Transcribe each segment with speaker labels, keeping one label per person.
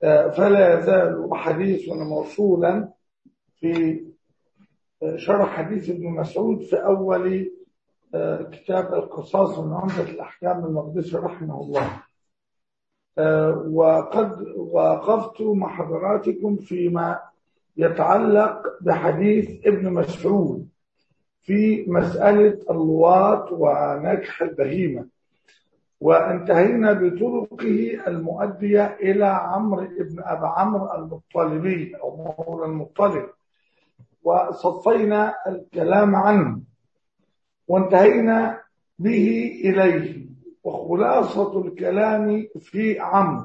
Speaker 1: فلا يزال حديثنا موصولا في شرح حديث ابن مسعود في أول كتاب القصاص من عمدة الأحكام المقدسي رحمه الله وقد وقفت مع حضراتكم فيما يتعلق بحديث ابن مسعود في مسألة اللواط ونكح البهيمة وانتهينا بطرقه المؤدية إلى عمرو ابن أبا عمرو المطلبي أو مولى المطلب وصفينا الكلام عنه وانتهينا به إليه وخلاصة الكلام في عمرو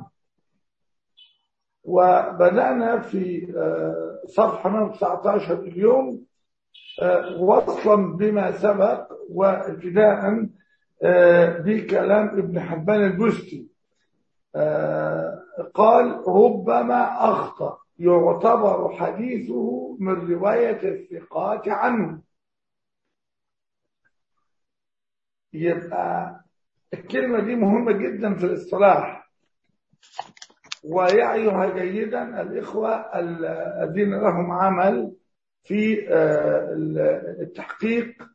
Speaker 1: وبدأنا في صفحة 19 اليوم وصلا بما سبق وابتداء بكلام ابن حبان الجستي قال ربما أخطأ يعتبر حديثه من رواية الثقات عنه يبقى الكلمة دي مهمة جدا في الاصطلاح ويعيها جيدا الإخوة الذين لهم عمل في التحقيق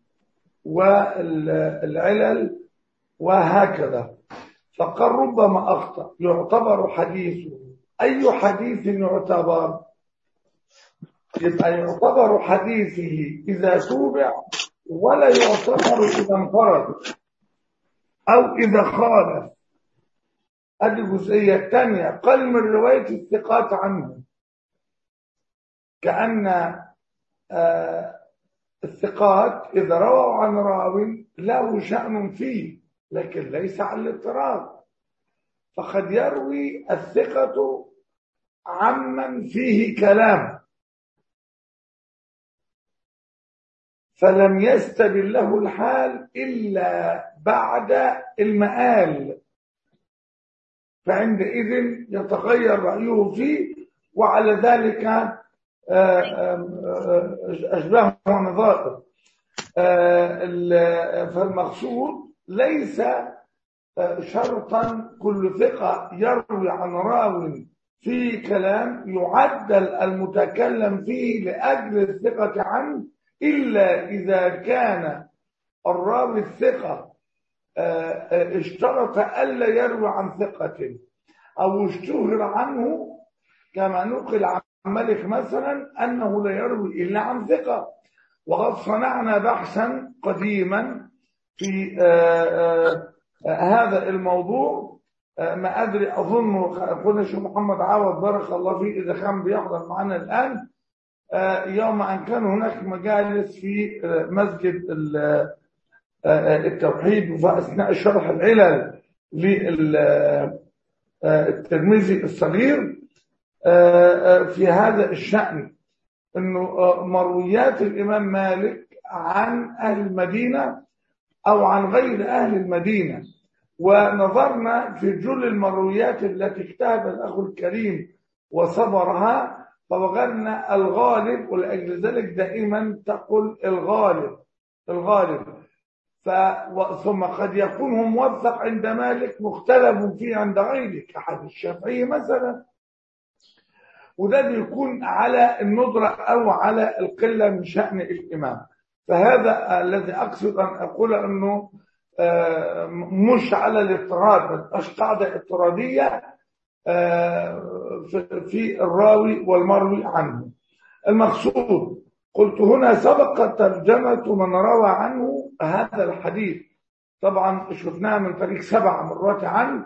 Speaker 1: والعلل وهكذا فقال ربما أخطأ يعتبر حديثه أي حديث يعتبر يبقى يعتبر حديثه إذا توبع ولا يعتبر إذا انفرد أو إذا خالف هذه الجزئية الثانية قل من رواية الثقات عنه كأن آه الثقات إذا رووا عن راو له شأن فيه لكن ليس على الاضطراب فقد يروي الثقة عمن فيه كلام فلم يستبل له الحال إلا بعد المآل فعندئذ يتغير رأيه فيه وعلى ذلك أشباه ونظائر فالمقصود ليس شرطا كل ثقة يروي عن راو في كلام يعدل المتكلم فيه لأجل الثقة عنه إلا إذا كان الراوي الثقة اشترط ألا يروي عن ثقة أو اشتهر عنه كما نقل عن ملك مثلا أنه لا يروي إلا عن ثقة وقد صنعنا بحثا قديما في آآ آآ هذا الموضوع ما أدري أظن أخونا الشيخ محمد عوض بارك الله فيه إذا كان بيحضر معنا الآن يوم أن كان هناك مجالس في مسجد التوحيد وأثناء شرح العلل للترمذي الصغير في هذا الشأن انه مرويات الامام مالك عن اهل المدينه او عن غير اهل المدينه ونظرنا في جل المرويات التي اجتهد الاخ الكريم وصبرها فوجدنا الغالب ولاجل ذلك دائما تقول الغالب الغالب ف ثم قد يكون هو موثق عند مالك مختلف فيه عند غيره كحد الشافعي مثلا وده بيكون على الندرة أو على القلة من شأن الإمام فهذا الذي أقصد أن أقول أنه مش على الاضطراد مش قاعدة اضطرادية في الراوي والمروي عنه المقصود قلت هنا سبقت ترجمة من روى عنه هذا الحديث طبعا شفناها من طريق سبع مرات عنه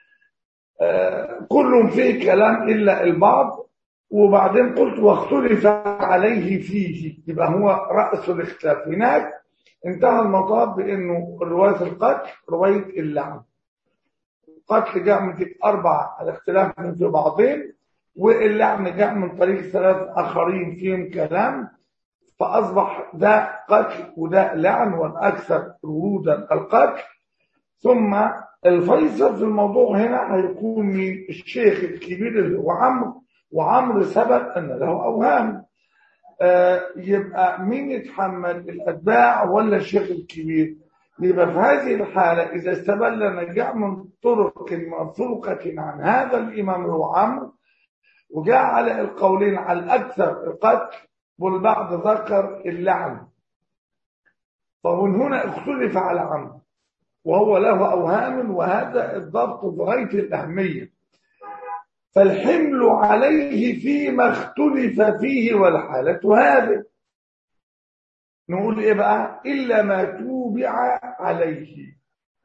Speaker 1: كلهم فيه كلام إلا البعض وبعدين قلت واختلف عليه فيه يبقى هو رأس الاختلاف هناك انتهى المطاف بانه رواية القتل رواية اللعن القتل جاء من أربع الاختلاف من في بعضين واللعن جاء من طريق ثلاث آخرين فيهم كلام فأصبح ده قتل وده لعن والأكثر ورودا القتل ثم الفيصل في الموضوع هنا هيكون من الشيخ الكبير اللي هو عمرو وعمرو ثبت ان له اوهام آه يبقى مين يتحمل الاتباع ولا الشيخ الكبير يبقى في هذه الحالة إذا استبل نجاح من طرق موثوقة عن هذا الإمام هو عمرو وجاء على القولين على الأكثر القتل والبعض ذكر اللعن فمن هنا اختلف على عمرو وهو له أوهام وهذا الضبط بغاية الأهمية فالحمل عليه فيما اختلف فيه والحالة هذه نقول إيه بقى إلا ما توبع عليه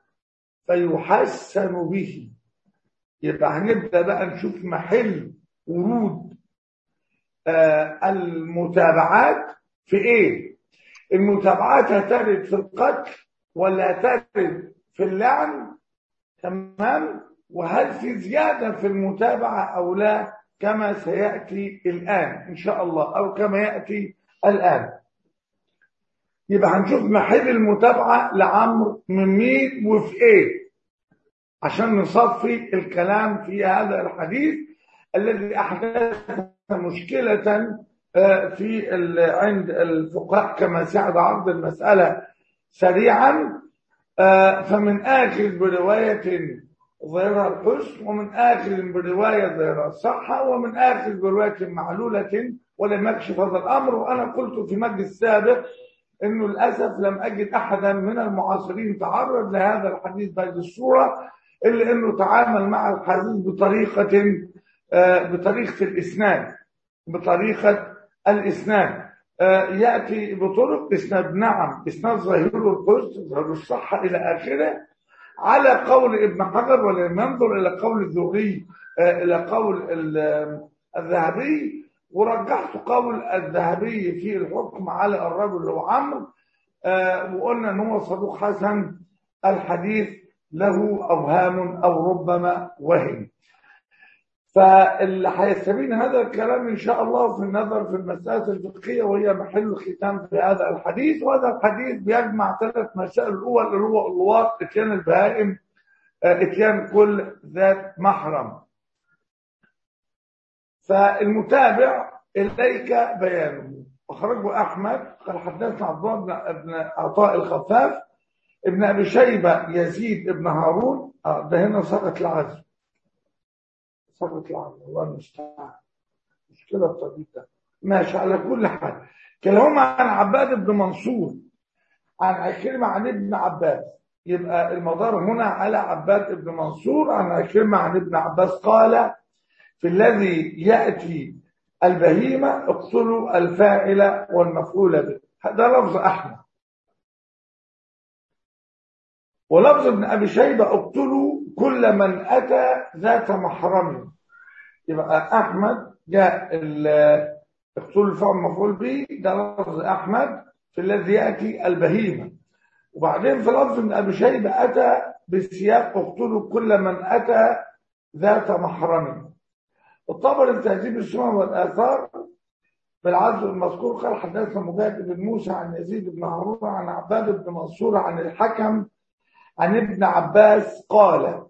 Speaker 1: فيحسن به يبقى هنبدأ بقى نشوف محل ورود آه المتابعات في ايه المتابعات هترد في القتل ولا هترد في اللعن تمام وهل في زيادة في المتابعة أو لا كما سيأتي الآن إن شاء الله أو كما يأتي الآن يبقى هنشوف محل المتابعة لعمرو من مين وفي ايه عشان نصفي الكلام في هذا الحديث الذي أحدث مشكلة في عند الفقهاء كما سعد عرض المسألة سريعا فمن آخذ برواية ظاهرها الحسن ومن آخذ برواية ظاهرها الصحة ومن آخذ برواية معلولة ولم يكشف هذا الأمر وأنا قلت في مجلس السابق انه للاسف لم اجد احدا من المعاصرين تعرض لهذا الحديث بهذه الصوره الا انه تعامل مع الحديث بطريقه بطريقه الاسناد بطريقه الاسناد ياتي بطرق اسناد نعم اسناد ظاهره الحسن ظاهر الصحه الى اخره على قول ابن حجر ولم ينظر الى قول الزهري الى قول الذهبي ورجحت قول الذهبي في الحكم على الرجل اللي هو عمرو آه وقلنا ان هو صدوق حسن الحديث له اوهام او ربما وهم فاللي هيستبين هذا الكلام ان شاء الله في النظر في المسائل الفقهيه وهي محل الختام في هذا الحديث وهذا الحديث بيجمع ثلاث مسائل الاول اللي هو اللواط اتيان البهائم آه اتيان كل ذات محرم فالمتابع إليك بيانه أخرجه أحمد قال حدثنا عبد الله بن عطاء الخفاف ابن أبي شيبة يزيد ابن هارون ده هنا سقط العزم سقط العزم الله المستعان مشكلة الطبيب ده ماشي على كل حال كلاهما عن عباد بن منصور عن عكرمة عن ابن عباس يبقى المدار هنا على عباد بن منصور عن عكرمة عن ابن عباس قال في الذي يأتي البهيمة اقتلوا الفاعل والمفعول به هذا لفظ أحمد ولفظ ابن أبي شيبة اقتلوا كل من أتى ذات محرم يبقى أحمد جاء اقتلوا الفاعل والمفعول به ده لفظ أحمد في الذي يأتي البهيمة وبعدين في لفظ ابن أبي شيبة أتى بسياق اقتلوا كل من أتى ذات محرم الطبري في تهذيب السنن والاثار بالعزو المذكور قال حدثنا مجاهد بن موسى عن يزيد بن هارون عن عباد بن منصور عن الحكم عن ابن عباس قال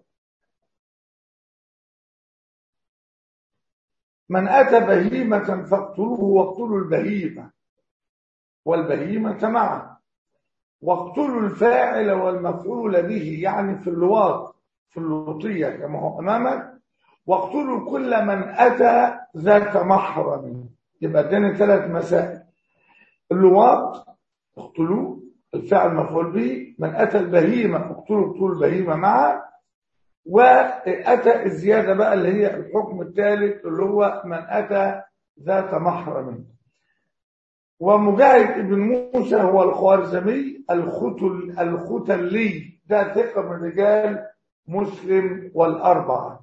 Speaker 1: من اتى بهيمه فاقتلوه واقتلوا البهيمه والبهيمه معه واقتلوا الفاعل والمفعول به يعني في اللواط في اللوطيه كما هو امامك واقتلوا كل من أتى ذات محرم يبقى اداني ثلاث مسائل اللواط اقتلوه الفعل مفعول به من أتى البهيمة اقتلوا اقتلوا البهيمة معه وأتى الزيادة بقى اللي هي الحكم الثالث اللي هو من أتى ذات محرم ومجاهد ابن موسى هو الخوارزمي الختل الختلي ده ثقة من رجال مسلم والأربعة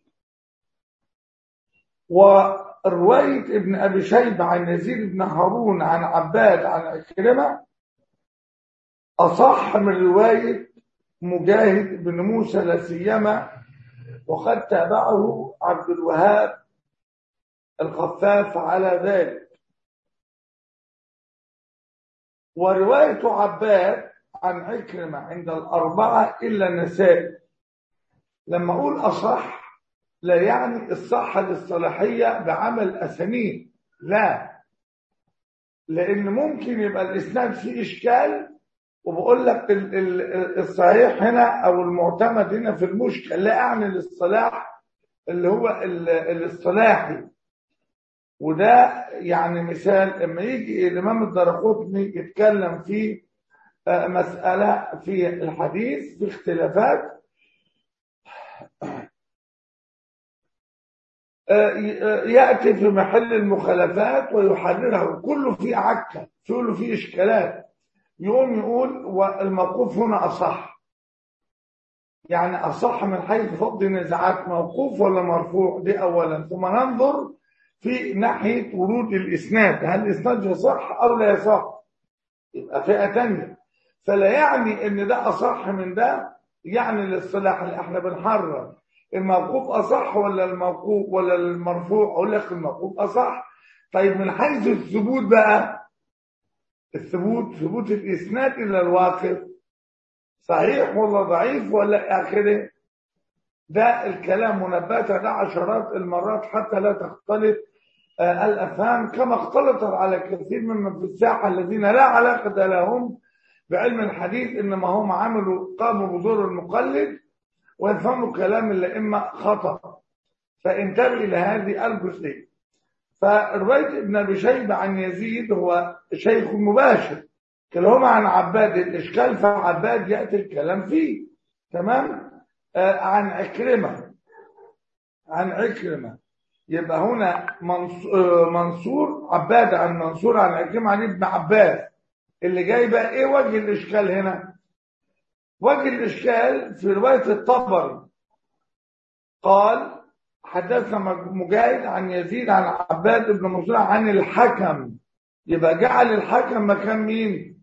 Speaker 1: ورواية ابن أبي شيبة عن يزيد بن هارون عن عباد عن عكرمة أصح من رواية مجاهد بن موسى لا سيما وقد تابعه عبد الوهاب الخفاف على ذلك ورواية عباد عن عكرمة عند الأربعة إلا النسائي لما أقول أصح لا يعني الصحة الاصطلاحية بعمل أسانيد لا لأن ممكن يبقى الإسناد فيه إشكال وبقول لك الصحيح هنا أو المعتمد هنا في المشكل لا أعني الاصطلاح اللي هو الاصطلاحي وده يعني مثال لما يجي الإمام الدرقطني يتكلم في آه، مسألة في الحديث في اختلافات آه، يأتي في محل المخالفات ويحررها كله فيه عكة كله فيه إشكالات يقوم يقول والموقوف هنا أصح يعني أصح من حيث فض نزاعات موقوف ولا مرفوع دي أولا ثم ننظر في ناحية ورود الإسناد هل الإسناد يصح أو لا يصح يبقى فئة تانية فلا يعني إن ده أصح من ده يعني الاصطلاح اللي احنا بنحرر الموقوف أصح ولا الموقوف ولا المرفوع أقول لك الموقوف أصح طيب من حيث الثبوت بقى الثبوت ثبوت الإسناد إلى الواقف صحيح ولا ضعيف ولا آخره ده الكلام منبات ده عشرات المرات حتى لا تختلط آه الأفهام كما اختلطت على كثير ممن في الساحة الذين لا علاقة لهم بعلم الحديث إنما هم عملوا قاموا بدور المقلد ويفهموا كلام الأئمة خطأ فانتبه إلى هذه الجزئية فرواية ابن أبي شيبة عن يزيد هو شيخ مباشر كلاهما عن عباد الإشكال فعباد يأتي الكلام فيه تمام آه عن عكرمة عن عكرمة يبقى هنا منصور عباد عن منصور عن عكرمة عن ابن عباس اللي جاي بقى ايه وجه الإشكال هنا وجه الإشكال في رواية الطبري قال حدثنا مجاهد عن يزيد عن عباد بن منصور عن الحكم يبقى جعل الحكم مكان مين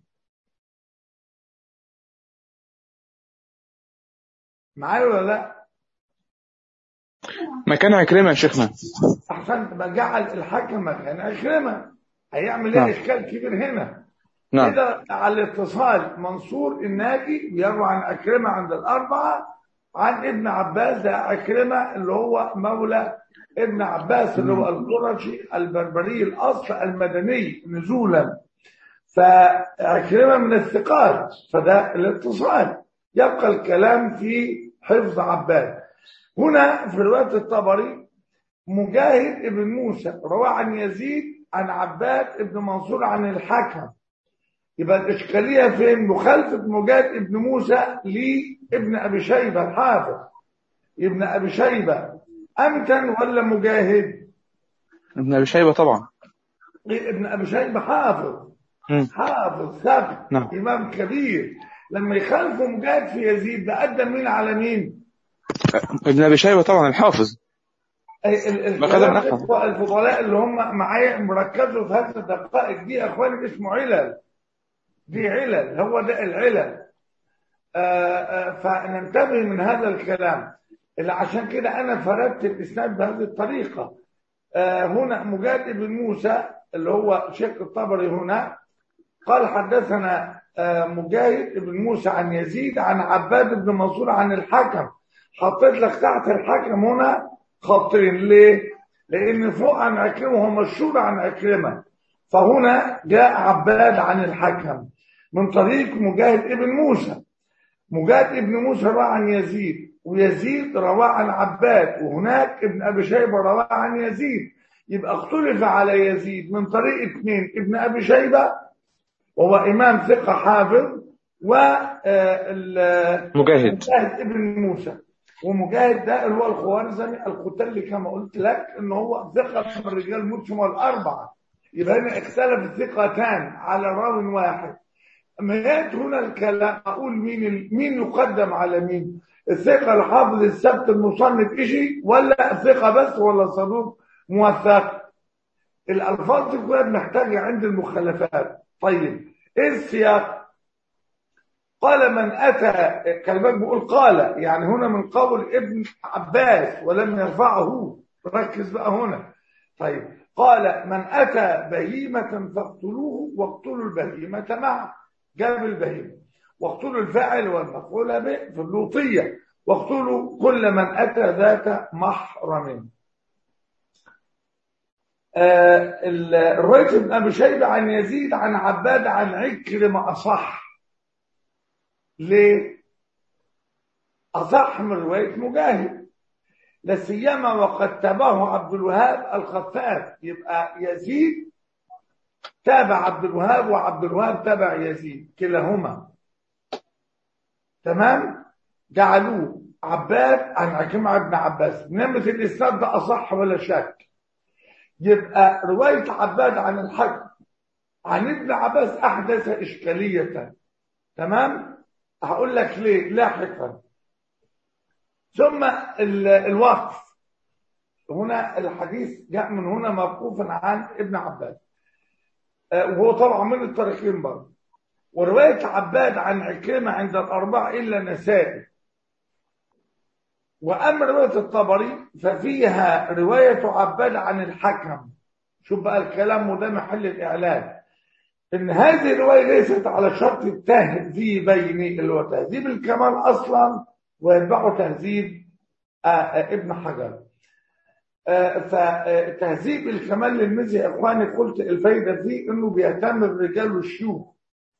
Speaker 1: معايا ولا لا
Speaker 2: مكان عكرمة يا شيخنا
Speaker 1: احسنت بقى جعل الحكم مكان عكرمة هيعمل ايه
Speaker 2: نعم.
Speaker 1: اشكال كبير هنا
Speaker 2: نعم
Speaker 1: كده على الاتصال منصور الناجي بيروي عن عكرمة عند الأربعة عن ابن عباس ده عكرمة اللي هو مولى ابن عباس اللي هو القرشي البربري الأصل المدني نزولا فعكرمة من الثقات فده الاتصال يبقى الكلام في حفظ عباس هنا في رواية الطبري مجاهد ابن موسى روى عن يزيد عن عباد ابن منصور عن الحكم يبقى الإشكالية فين مخالفة مجاهد ابن موسى لابن أبي شيبة الحافظ ابن أبي شيبة أمتن ولا مجاهد
Speaker 2: ابن أبي شيبة طبعا
Speaker 1: ابن أبي شيبة حافظ
Speaker 2: مم.
Speaker 1: حافظ ثابت
Speaker 2: نعم.
Speaker 1: إمام كبير لما يخالفوا مجاهد في يزيد ده قدم مين على مين؟
Speaker 2: ابن أبي شيبة طبعا الحافظ
Speaker 1: ال- ال-
Speaker 2: ما
Speaker 1: الكلام
Speaker 2: خدم نحن.
Speaker 1: ده الفضلاء اللي هم معايا مركزوا في هذه الدقائق دي يا اخواني اسمه علل دي علل هو ده العلل آه، آه، فننتبه من هذا الكلام اللي عشان كده انا فردت الاسناد بهذه الطريقه آه، هنا مجاهد بن موسى اللي هو شيخ الطبري هنا قال حدثنا آه، مجاهد بن موسى عن يزيد عن عباد بن منصور عن الحكم حطيت لك تحت الحكم هنا خطين ليه؟ لأن فوق عن عكرمة هو مشهور عن عكرمة فهنا جاء عباد عن الحكم من طريق مجاهد ابن موسى مجاهد ابن موسى روى عن يزيد ويزيد روى عن عباد وهناك ابن أبي شيبة روى عن يزيد يبقى اختلف على يزيد من طريق اثنين ابن أبي شيبة وهو إمام ثقة حافظ و آه، ال-
Speaker 2: مجاهد
Speaker 1: مجاهد ابن موسى ومجاهد ده اللي هو الخوارزمي القتلي كما قلت لك ان هو ثقة من رجال مسلم الأربعة يبقى هنا اختلف الثقتان على راو واحد ما يأتي هنا الكلام أقول مين ال... مين يقدم على مين الثقة الحافظ السبت المصنف إشي ولا الثقة بس ولا صدوق موثق الألفاظ دي كلها بنحتاجها عند المخالفات طيب إيه السياق قال من أتى كلمات بيقول قال يعني هنا من قول ابن عباس ولم يرفعه ركز بقى هنا طيب قال من أتى بهيمة فاقتلوه واقتلوا البهيمة معه جاب البهيمة واقتلوا الفاعل والمفعول به في اللوطية واقتلوا كل من أتى ذات محرم آه، ال- رواية ابن أبي شيبة عن يزيد عن عباد عن عكرمة أصح ليه؟ أصح من رواية مجاهد لا سيما وقد تابعه عبد الوهاب الخفاف يبقى يزيد تابع عبد الوهاب وعبد الوهاب تابع يزيد كلاهما تمام جعلوه عباد عن عكرمة بن عباس نمة الإسناد ده أصح ولا شك يبقى رواية عباد عن الحكم عن ابن عباس أحدث إشكالية تمام هقول لك ليه لاحقا ثم ال- الوقف هنا الحديث جاء من هنا موقوفا عن ابن عباس آه، وهو طبعا من الطريقين برضه ورواية عباد عن عكرمة عند الأربعة إلا نسائي وأما رواية الطبري ففيها رواية عباد عن الحكم شوف بقى الكلام وده محل الإعلان إن هذه الرواية ليست على شرط التهذيبين اللي هو تهذيب الكمال أصلا ويتبعه تهذيب آه، آه، ابن حجر آه، فتهذيب الكمال للمزي يا إخواني قلت الفايدة فيه إنه بيهتم بالرجال والشيوخ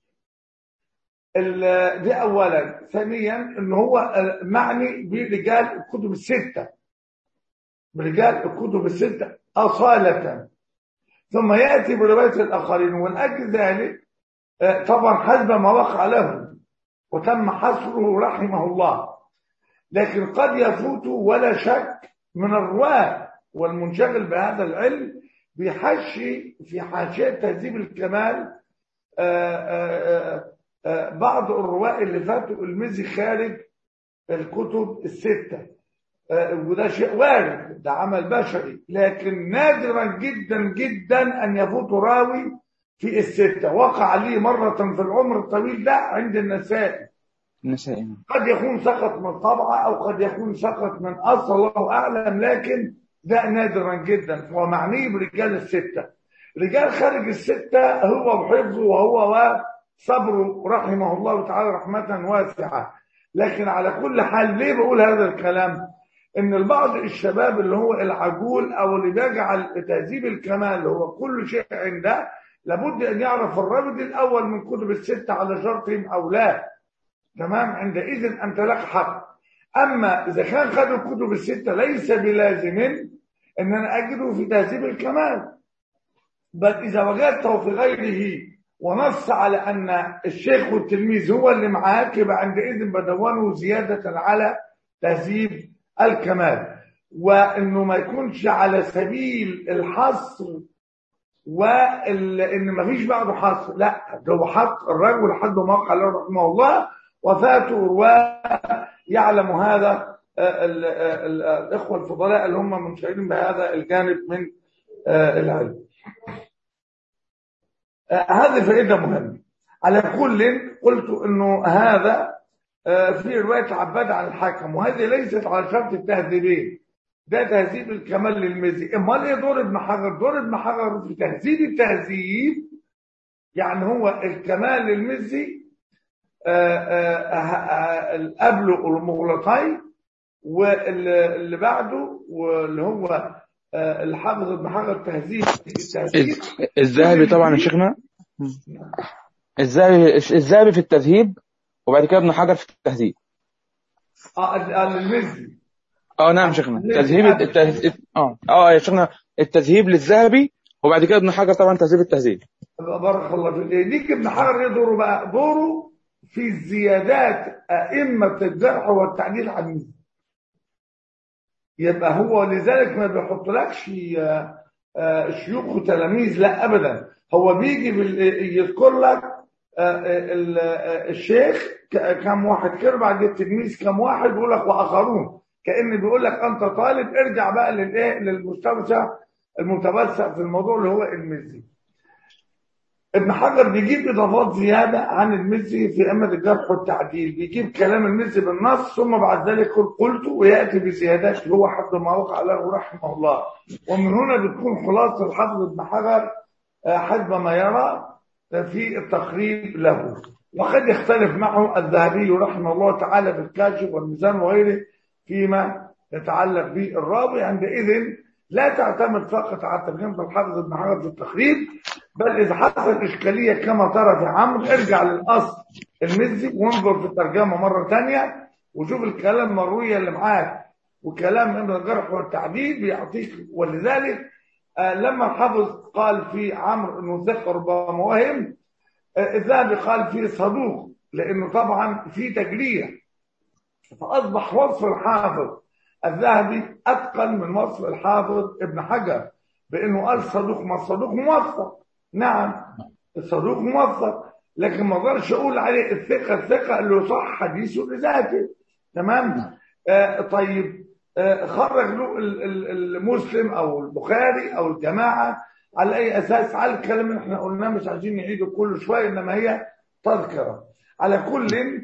Speaker 1: ال- دي اولا ثانيا ان هو آه، معني برجال الكتب السته برجال الكتب السته اصاله ثم ياتي بروايه الاخرين ولاجل ذلك آه، طبعا حسب ما وقع له وتم حصره رحمه الله لكن قد يفوت ولا شك من الرواه والمنشغل بهذا العلم بيحشي في حاشيه تهذيب الكمال آه، آه، آه، آه، بعض الرواة اللي فاتوا المزي خارج الكتب الستة آه، وده شيء وارد ده عمل بشري لكن نادرا جدا جدا أن يفوت راوي في الستة وقع لي مرة في العمر الطويل ده عند النسائي
Speaker 2: النسائي
Speaker 1: قد يكون سقط من طبعة أو قد يكون سقط من أصل الله أعلم لكن ده نادرا جدا هو معني برجال الستة رجال خارج الستة هو بحفظه وهو وصبره رحمه الله تعالى رحمة واسعة لكن على كل حال ليه بقول هذا الكلام ان البعض الشباب اللي هو العجول او اللي بيجعل تهذيب الكمال اللي هو كل شيء عنده لابد ان يعرف الرابط الاول من كتب الستة على شرطهم او لا تمام عندئذ انت لك حق اما اذا كان خد الكتب الستة ليس بلازم ان انا اجده في تهذيب الكمال بل اذا وجدته في غيره ونص على ان الشيخ والتلميذ هو اللي معاك يبقى عندئذ بدونه زيادة على تهذيب الكمال وانه ما يكونش على سبيل الحصر وان ما فيش بعده حصر لا ده هو حق الرجل لحد ما وقع له رحمه الله وفاته رواه يعلم هذا آه، ال- آه، ال- آه، الاخوه الفضلاء اللي هم منشغلين بهذا الجانب من آه، العلم آه، هذه فائده مهمه على كل قلت انه هذا آه، في روايه عباد عن الحكم وهذه ليست على شرط التهذيبين ده تهذيب الكمال للمزي امال ايه دور ابن حجر دور ابن حجر في تهذيب التهذيب يعني هو الكمال للمزي آه، آه، آه، آه، قبله المغلطين واللي بعده واللي هو آه، الحافظ ابن حجر تهذيب التهذيب
Speaker 2: الذهبي طبعا يا شيخنا الذهبي الذهبي في التذهيب وبعد كده ابن حجر في التهذيب
Speaker 1: اه آه، للمزي
Speaker 2: اه نعم شيخنا تذهيب التهذيب اه اه يا شيخنا التذهيب للذهبي وبعد كده ابن حجر طبعا تهذيب التهذيب
Speaker 1: بارك الله فيك إيه، ليك ابن حجر ايه دوره بقى دوره في زيادات ائمه الجرح والتعديل عن المزي يبقى هو لذلك ما بيحطلكش آه، آه، شيوخ وتلاميذ لا ابدا هو بيجي بال- يذكر لك آه، ال- آه، الشيخ ك- كم واحد كده بعد التلميذ كم واحد بيقول لك واخرون كان بيقول لك انت طالب ارجع بقى للايه للمستوسع المتوسع في الموضوع اللي هو المزي ابن حجر بيجيب اضافات زياده عن المزي في امه الجرح والتعديل بيجيب كلام المزي بالنص ثم بعد ذلك يقول قلت وياتي بزيادات هو حد ما وقع له رحمه الله ومن هنا بتكون خلاصه الحافظ ابن حجر آه، حسب ما يرى في التقريب له وقد يختلف معه الذهبي رحمه الله تعالى في الكاشف والميزان وغيره فيما يتعلق بالراوي عندئذ لا تعتمد فقط على ترجمه الحافظ ابن حجر في التقريب بل اذا حصل اشكاليه كما ترى في عمرو ارجع للاصل المزي وانظر في الترجمه مره ثانيه وشوف الكلام المرويه اللي معاك وكلام ابن الجرح والتعديل بيعطيك ولذلك آه، لما الحافظ قال في عمرو انه ثقه ربما وهم آه، الذهبي قال فيه صدوق لانه طبعا في تجريح فاصبح وصف الحافظ الذهبي اتقن من وصف الحافظ ابن حجر بانه قال صدوق ما الصدوق موثق نعم الصدوق موثق لكن ما اقدرش اقول عليه الثقه الثقه اللي صح حديثه لذاته تمام آه طيب آه خرج له ال- ال- المسلم او البخاري او الجماعه على اي اساس على الكلام اللي احنا قلناه مش عايزين نعيده كل شويه انما هي تذكره على كل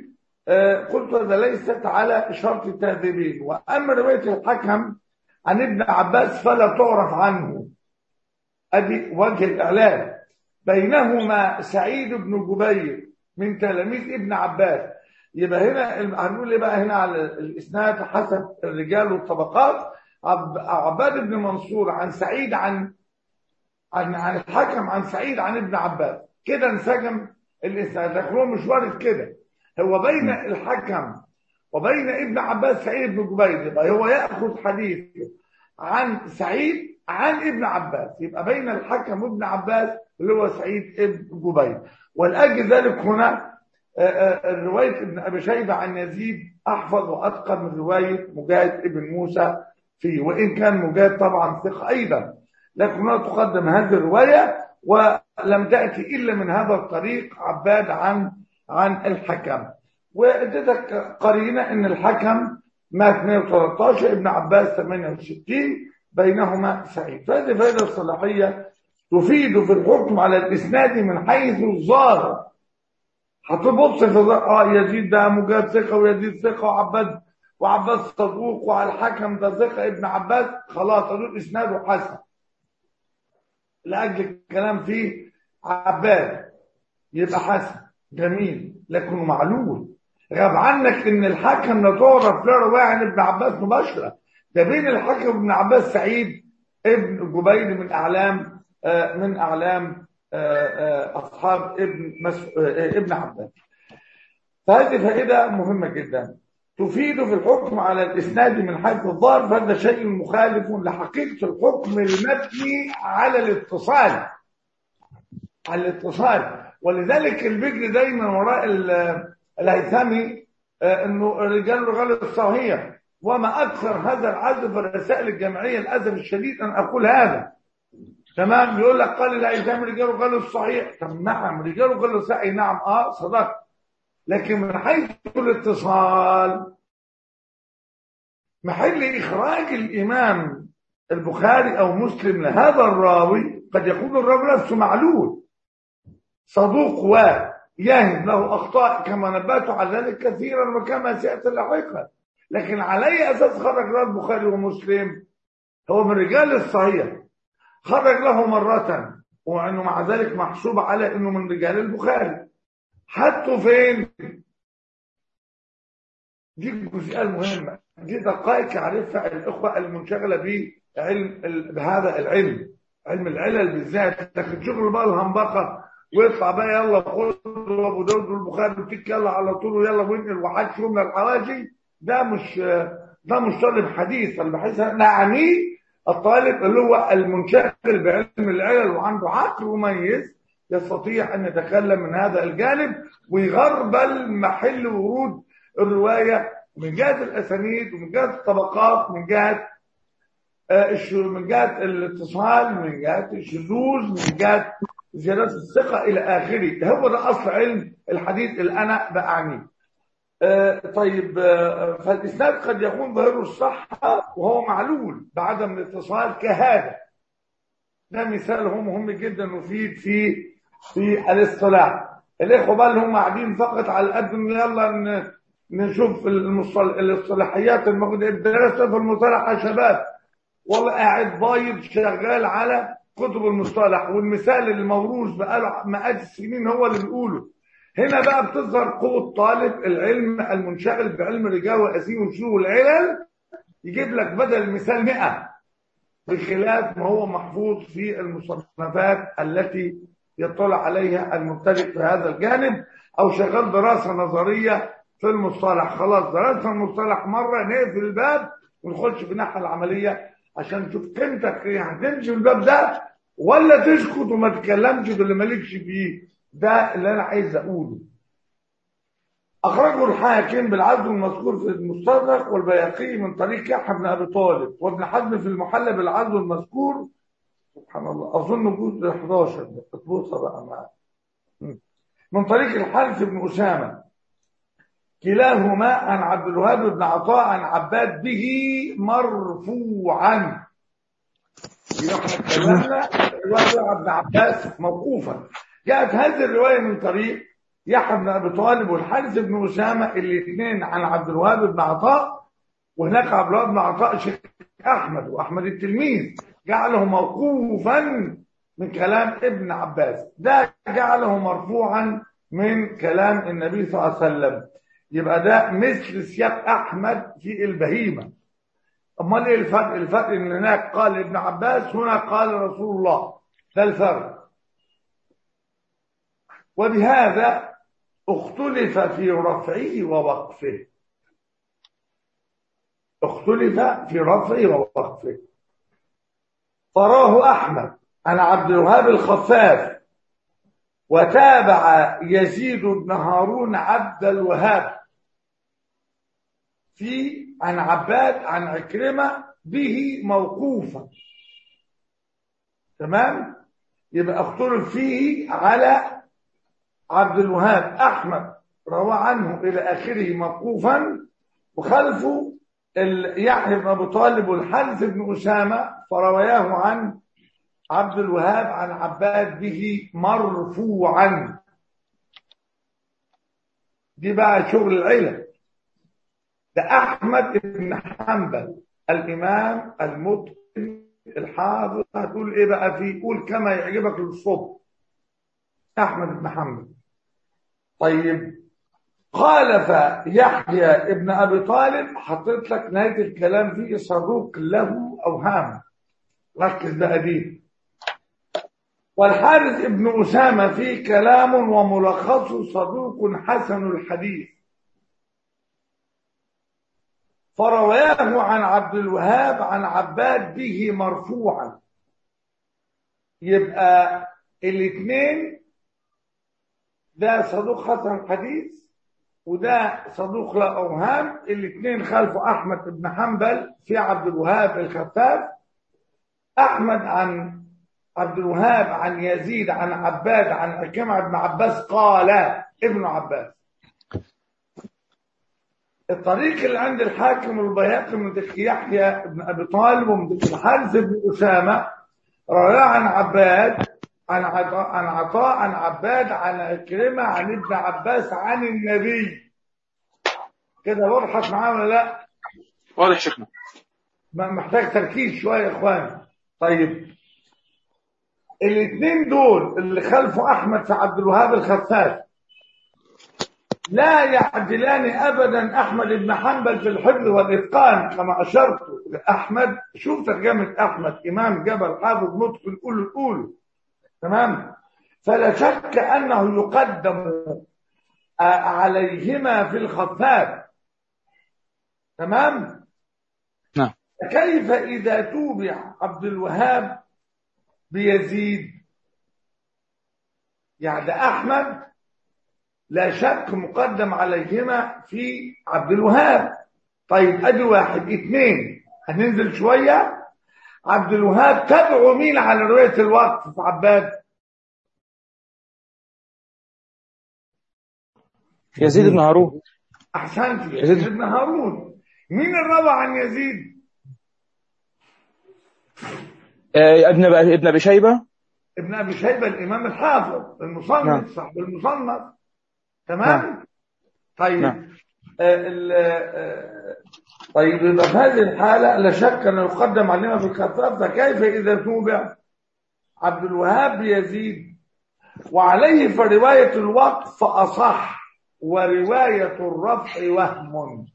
Speaker 1: آه قلت هذا ليست على شرط التهذيبين واما روايه الحكم عن ابن عباس فلا تعرف عنه ادي وجه الاعلان بينهما سعيد بن جبير من تلاميذ ابن عباس يبقى هنا الم- هنقول ايه بقى هنا على الاسناد حسب الرجال والطبقات عب- عباد بن منصور عن سعيد عن عن عن الحكم عن سعيد عن ابن عباس كده انسجم الاسناد لكن هو مش وارد كده هو بين الحكم وبين ابن عباس سعيد بن جبير يبقى هو ياخذ حديث عن سعيد عن ابن عباس يبقى بين الحكم وابن عباس اللي هو سعيد ابن جبير ولاجل ذلك هنا آه، آه، روايه ابن ابي شيبه عن يزيد احفظ واتقن من روايه مجاهد ابن موسى فيه وان كان مجاهد طبعا ثقه ايضا لكن هنا تقدم هذه الروايه ولم تاتي الا من هذا الطريق عباد عن عن الحكم واديتك قرينه ان الحكم مات 113 ابن عباس 68 بينهما سعيد فهذه فائده صلاحيه تفيد في الحكم على الاسناد من حيث الظاهر هتبص في الظاهر اه يزيد ده مجاهد ثقه ويزيد ثقه وعباد وعباس صدوق وعلى الحكم ده ثقه ابن عباس خلاص دول اسناده حسن لاجل الكلام فيه عباد يبقى حسن جميل لكنه معلول غاب عنك ان الحكم لا تعرف له روايه عن ابن عباس مباشره ده بين الحكم وابن عباس سعيد ابن جبير من اعلام آه، من اعلام آه، آه، اصحاب ابن مس... آه، ابن عباس فهذه فائده مهمه جدا تفيد في الحكم على الاسناد من حيث الظاهر فهذا شيء مخالف لحقيقه الحكم المبني على الاتصال على الاتصال ولذلك البجر دايما وراء ال- الهيثمي آه، انه الرجال رجال الصحيح وما اكثر هذا العزف في الرسائل الجمعيه للاسف الشديد ان اقول هذا تمام يقول لك قال الهيثمي رجال رجال الصحيح طب نعم رجال رجال الصحيح نعم اه صدقت لكن من حيث الاتصال محل اخراج الامام البخاري او مسلم لهذا الراوي قد يكون الراوي نفسه معلول صدوق ويهم له اخطاء كما نبهت على ذلك كثيرا وكما سياتي لاحقا لكن على اي اساس خرج له البخاري ومسلم هو من رجال الصحيح خرج له مرة وانه مع ذلك محسوب على انه من رجال البخاري حطه فين دي الجزئيه المهمه دي دقائق يعرفها الاخوه المنشغله بعلم ال- بهذا العلم علم العلل بالذات لكن شغل بقى الهمبقه ويطلع بقى يلا خد ابو داود والبخاري وتك يلا على طول ويلا وانقل وحش من الحواشي ده مش ده مش طالب حديث انا بحس نعني الطالب اللي هو المنشغل بعلم العلل وعنده عقل مميز يستطيع ان يتكلم من هذا الجانب ويغربل محل ورود الروايه من جهه الاسانيد ومن جهه الطبقات من جهه آه، الش- من جهه الاتصال من جهه الشذوذ من جهه زياده الثقه الى اخره هو ده اصل علم الحديث اللي انا باعنيه آه، طيب آه، فالاسناد قد يكون ظاهره الصحه وهو معلول بعدم الاتصال كهذا ده مثال هو مهم جدا مفيد في في الاصطلاح الاخوه بقى اللي هم قاعدين فقط على قد إن يلا ن- نشوف المصطل- الاصطلاحيات الموجوده درست في المصطلح يا شباب والله قاعد بايض شغال على كتب المصطلح والمثال الموروث بقاله مئات السنين هو اللي بيقوله هنا بقى بتظهر قوة طالب العلم المنشغل بعلم الرجال والأسير وشيوخ العلل يجيب لك بدل المثال 100 بخلاف ما هو محفوظ في المصنفات التي يطلع عليها المبتدئ في هذا الجانب أو شغال دراسة نظرية في المصطلح خلاص درسنا المصطلح مرة نقفل الباب ونخش في الناحيه العمليه عشان نشوف قيمتك ايه هتمشي في الباب ده ولا تسكت وما تتكلمش باللي مالكش فيه ده اللي انا عايز اقوله أخرجه الحاكم بالعدل المذكور في المستدرك والبياقي من طريق يحيى بن أبي طالب وابن حزم في المحلى بالعدل المذكور سبحان الله أظن جزء 11 اطبوصة بقى معاه من طريق الحارث بن أسامة كلاهما عن عبد الوهاب بن عطاء عن عباد به مرفوعا يبقى احنا اتكلمنا رواية ابن عباس موقوفا جاءت هذه الرواية من طريق يحيى بن ابي طالب والحارث بن اسامه الاثنين عن عبد الوهاب بن عطاء وهناك عبد الوهاب بن عطاء شيخ احمد واحمد التلميذ جعله موقوفا من كلام ابن عباس ده جعله مرفوعا من كلام النبي صلى الله عليه وسلم يبقى ده مثل سياق احمد في البهيمه امال ايه الفرق الفرق ان هناك قال ابن عباس هنا قال رسول الله ده الفرق وبهذا اختلف في رفعه ووقفه اختلف في رفعه ووقفه فراه احمد عن عبد الوهاب الخفاف وتابع يزيد بن هارون عبد الوهاب في عن عباد عن عكرمه به موقوفا تمام يبقى اختلف فيه على عبد الوهاب احمد روى عنه الى اخره موقوفا وخلفه يحيى بن ابي طالب والحارث بن اسامه فرواياه عن عبد الوهاب عن عباد به مرفوعا دي بقى شغل العلم ده احمد بن حنبل الامام المتقن الحافظ هتقول ايه بقى فيه قول كما يعجبك للصبح احمد بن حنبل طيب خالف يحيى ابن ابي طالب حطيت لك نهايه الكلام فيه صدوق له اوهام ركز بقى دي والحارث ابن اسامه فيه كلام وملخصه صدوق حسن الحديث فرواه عن عبد الوهاب عن عباد به مرفوعا يبقى الاثنين ده صدوق حسن الحديث وده صدوق لا اوهام الاثنين خلفه احمد بن حنبل في عبد الوهاب الخفاف احمد عن عبد الوهاب عن يزيد عن عباد عن عكرمة بن عباس قال ابن عباس الطريق اللي عند الحاكم والبيهقي من ذكر يحيى بن ابي طالب ومن ذكر الحارث بن اسامه رواه عن عباد عن عطاء عن عطاء عن عباد عن عكرمه عن ابن عباس عن النبي كده وضحت معانا ولا لا؟
Speaker 2: واضح شيخنا
Speaker 1: محتاج تركيز شويه يا اخوان طيب الاثنين دول اللي خلفوا احمد في عبد الوهاب الخفاف لا يعدلان ابدا احمد بن حنبل في الحفظ والاتقان كما اشرت احمد شوف ترجمه احمد امام جبل حافظ متقن الاولى الاولى تمام فلا شك انه يقدم عليهما في الخفاف تمام
Speaker 2: نعم
Speaker 1: كيف اذا توبع عبد الوهاب بيزيد يعني احمد لا شك مقدم عليهما في عبد الوهاب طيب ادي واحد اثنين هننزل شويه عبد الوهاب تبعوا مين على روايه الوقف في عباد
Speaker 2: يزيد بن هارون
Speaker 1: احسنت
Speaker 2: يزيد.
Speaker 1: يزيد بن هارون مين الروى عن يزيد
Speaker 2: آه، ابن ابن ابي شيبه
Speaker 1: ابن ابي شيبه الامام الحافظ المصنف
Speaker 2: نعم.
Speaker 1: صاحب المصنف تمام طيب
Speaker 2: نعم.
Speaker 1: آه ال- آه، طيب يبقى في هذه الحاله لا شك انه يقدم علينا في الخفاف فكيف اذا توبع عبد الوهاب بيزيد وعليه فروايه الوقف اصح وروايه الرفع وهم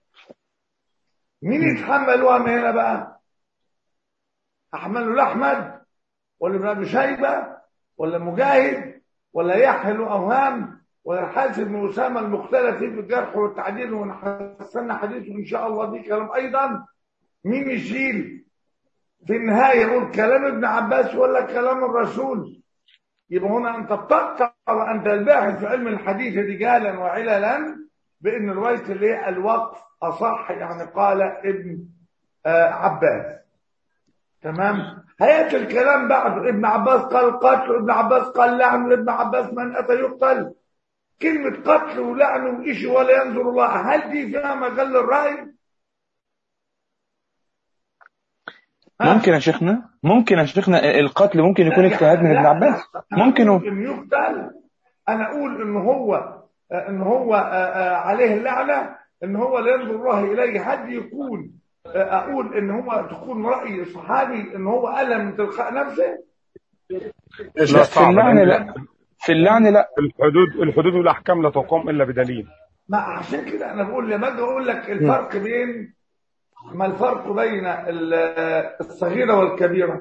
Speaker 1: مين يتحمل وهم هنا بقى احمله لاحمد ولا ابن ابي شيبه ولا مجاهد ولا يحيى له اوهام ولا الحارث بن اسامه المختلف فيه في الجرح والتعديل ونحسن حديثه ان شاء الله دي كلام ايضا مين يشيل في النهاية يقول كلام ابن عباس ولا كلام الرسول يبقى هنا أنت بتقطع وأنت الباحث في علم الحديث رجالا وعللا بأن رواية الايه الوقف أصح يعني قال ابن آه عباس تمام هيأتي الكلام بعده ابن عباس قال قتل ابن عباس قال لعن ابن عباس من أتى يقتل كلمة قتل ولعن وإيش ولا ينظر الله هل دي فيها مجال للرأي؟ ها؟
Speaker 2: ممكن يا شيخنا ممكن يا شيخنا القتل ممكن يكون اجتهاد من ابن عباس
Speaker 1: أنا
Speaker 2: ممكن
Speaker 1: أقول إن يقتل أنا أقول إن هو إن هو آه، آه، عليه اللعنة إن هو لا ينظر الله إليه حد يكون آه، أقول إن هو تكون رأي صحابي إن هو ألم من تلقاء نفسه
Speaker 3: لا
Speaker 2: في
Speaker 3: صعب
Speaker 2: اللعن
Speaker 3: لأن
Speaker 2: لا في اللعن لا
Speaker 3: الحدود الحدود والاحكام لا تقوم الا بدليل
Speaker 1: ما عشان كده أنا بقول لما أجي أقول لك الفرق بين ما الفرق بين ال- الصغيرة والكبيرة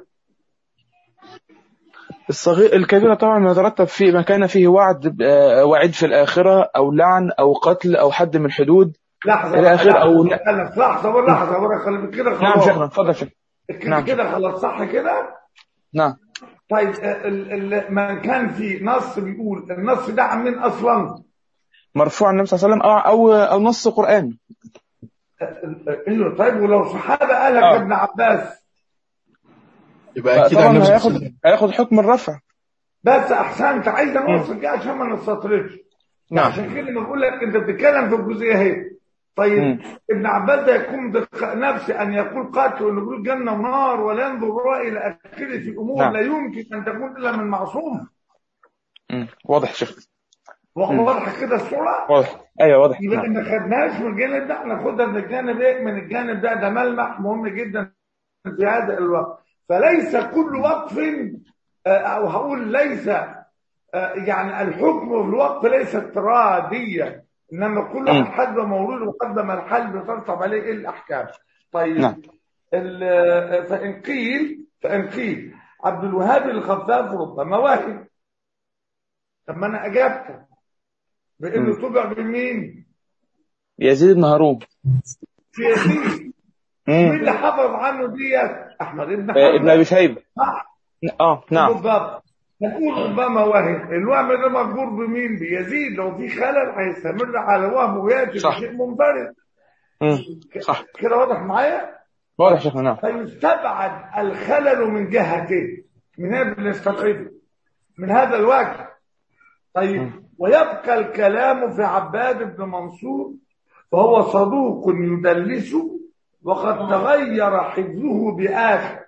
Speaker 2: الصغير الكبيرة طبعا ما يترتب فيه ما كان فيه وعد آه، وعيد في الآخرة أو لعن أو قتل أو حد من الحدود
Speaker 1: لحظة
Speaker 2: إلى آخر أو
Speaker 1: لحظة أنا لحظة لحظة بقى خلي كده
Speaker 2: نعم
Speaker 1: خلاص
Speaker 2: شيخنا اتفضل شيخ
Speaker 1: كده
Speaker 2: نعم.
Speaker 1: كده خلاص صح كده
Speaker 2: نعم
Speaker 1: طيب ال ال ما كان في نص بيقول النص ده عن مين اصلا
Speaker 2: مرفوع عن النبي صلى الله عليه وسلم أو أو أو نص قرآني
Speaker 1: ايوه طيب ولو صحابه قالك
Speaker 2: آه.
Speaker 1: ابن عباس
Speaker 4: يبقى اكيد عن
Speaker 2: طبعا
Speaker 4: نفس
Speaker 2: هياخد
Speaker 4: السنة.
Speaker 2: هياخد حكم الرفع
Speaker 1: بس احسنت عايز اوصل دي عشان ما نستطردش
Speaker 2: نعم.
Speaker 1: عشان كده بقول لك انت بتتكلم في الجزئيه اهي طيب
Speaker 2: مم.
Speaker 1: ابن عباس ده يكون دق نفسه ان يقول قاتل وانه يقول جنه ونار ولا ينظر الله الى اخره في امور
Speaker 2: نعم.
Speaker 1: لا يمكن ان تكون الا من معصوم
Speaker 2: مم. واضح يا شيخ
Speaker 1: واضحه كده الصوره
Speaker 2: واضح أيوه واضح
Speaker 1: يبقى
Speaker 2: نعم.
Speaker 1: ما خدناش من الجانب ده ناخدها من الجانب ايه من الجانب ده ده ملمح مهم جدا في هذا الوقت فليس كل وقف آه، او هقول ليس آه، يعني الحكم في الوقف ليس اضطراديا انما كل
Speaker 2: مم.
Speaker 1: واحد حسب مولود وحسب ما الحال بترتب عليه ايه الاحكام طيب
Speaker 2: نعم.
Speaker 1: ال- آه، فان قيل فان قيل عبد الوهاب الخفاف ربما واحد طب ما انا اجبت بانه تبع بمين؟
Speaker 2: يزيد بن هارون
Speaker 1: في يزيد
Speaker 2: مم.
Speaker 1: مين اللي حفظ عنه ديت احمد بن
Speaker 2: آه،
Speaker 1: حنبل
Speaker 2: ابن أبي شيبة
Speaker 1: صح
Speaker 2: اه نعم
Speaker 1: بالضبط نقول ربما وهم الوهم ده مجبور بمين بيزيد لو في خلل هيستمر على وهم وياتي
Speaker 2: صح.
Speaker 1: بشيء منفرد
Speaker 2: مم. صح
Speaker 1: كده واضح معايا
Speaker 2: واضح يا شيخنا نعم
Speaker 1: فيستبعد الخلل من جهتين من هنا بنستبعده من هذا الوجه طيب ويبقى الكلام في عباد بن منصور فهو صدوق يدلس وقد تغير حفظه بآخر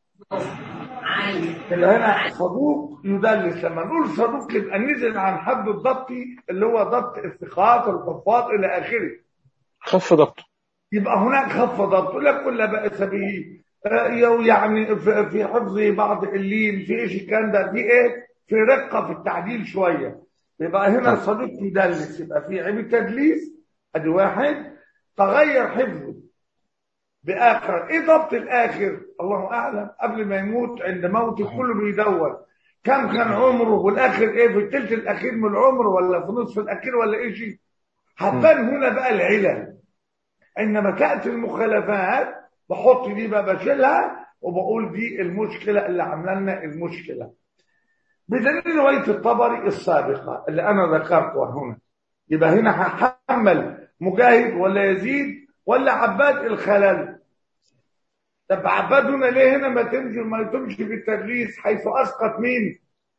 Speaker 1: اللي هنا صدوق يدلس لما نقول صدوق يبقى نزل عن حد الضبط اللي هو ضبط الثقات الحفاظ الى اخره
Speaker 2: خف ضبطه
Speaker 1: يبقى هناك خف ضبط لا كل بأس به آه، يو يعني في في حفظ بعض اللين في ايش الكلام ده في ايه في رقه في التعديل شويه يبقى هنا الصديق يدلس يبقى في عيب التدليس ادي واحد تغير حفظه باخر ايه ضبط الاخر الله اعلم قبل ما يموت عند موته كله بيدور كم كان عمره والاخر ايه في الثلث الاخير من العمر ولا في نصف الاخير ولا ايه شيء هتبان هنا بقى العلل انما تاتي المخالفات بحط دي بقى بشيلها وبقول دي المشكله اللي عامله لنا المشكله بدليل روايه الطبري السابقه اللي انا ذكرتها هنا يبقى هنا هحمل مجاهد ولا يزيد ولا عباد الخلل طب عباد هنا ليه هنا ما تمشي ما تمشي في التدريس حيث اسقط مين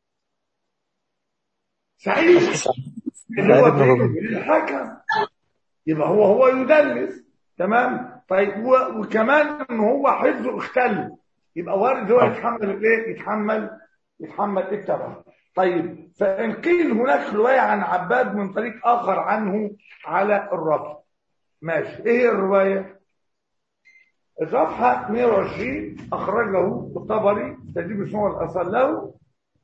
Speaker 1: سعيد اللي هو
Speaker 2: سعيد بن ربيع.
Speaker 1: فين؟ الحكم يبقى هو هو يدلس تمام طيب و- وكمان ان هو حفظه اختل يبقى وارد هو يتحمل الايه يتحمل يتحمل التبع طيب فان قيل هناك روايه عن عباد من طريق اخر عنه على الرفع ماشي ايه هي الروايه الصفحه 120 اخرجه الطبري تجيب اسمه الاصل له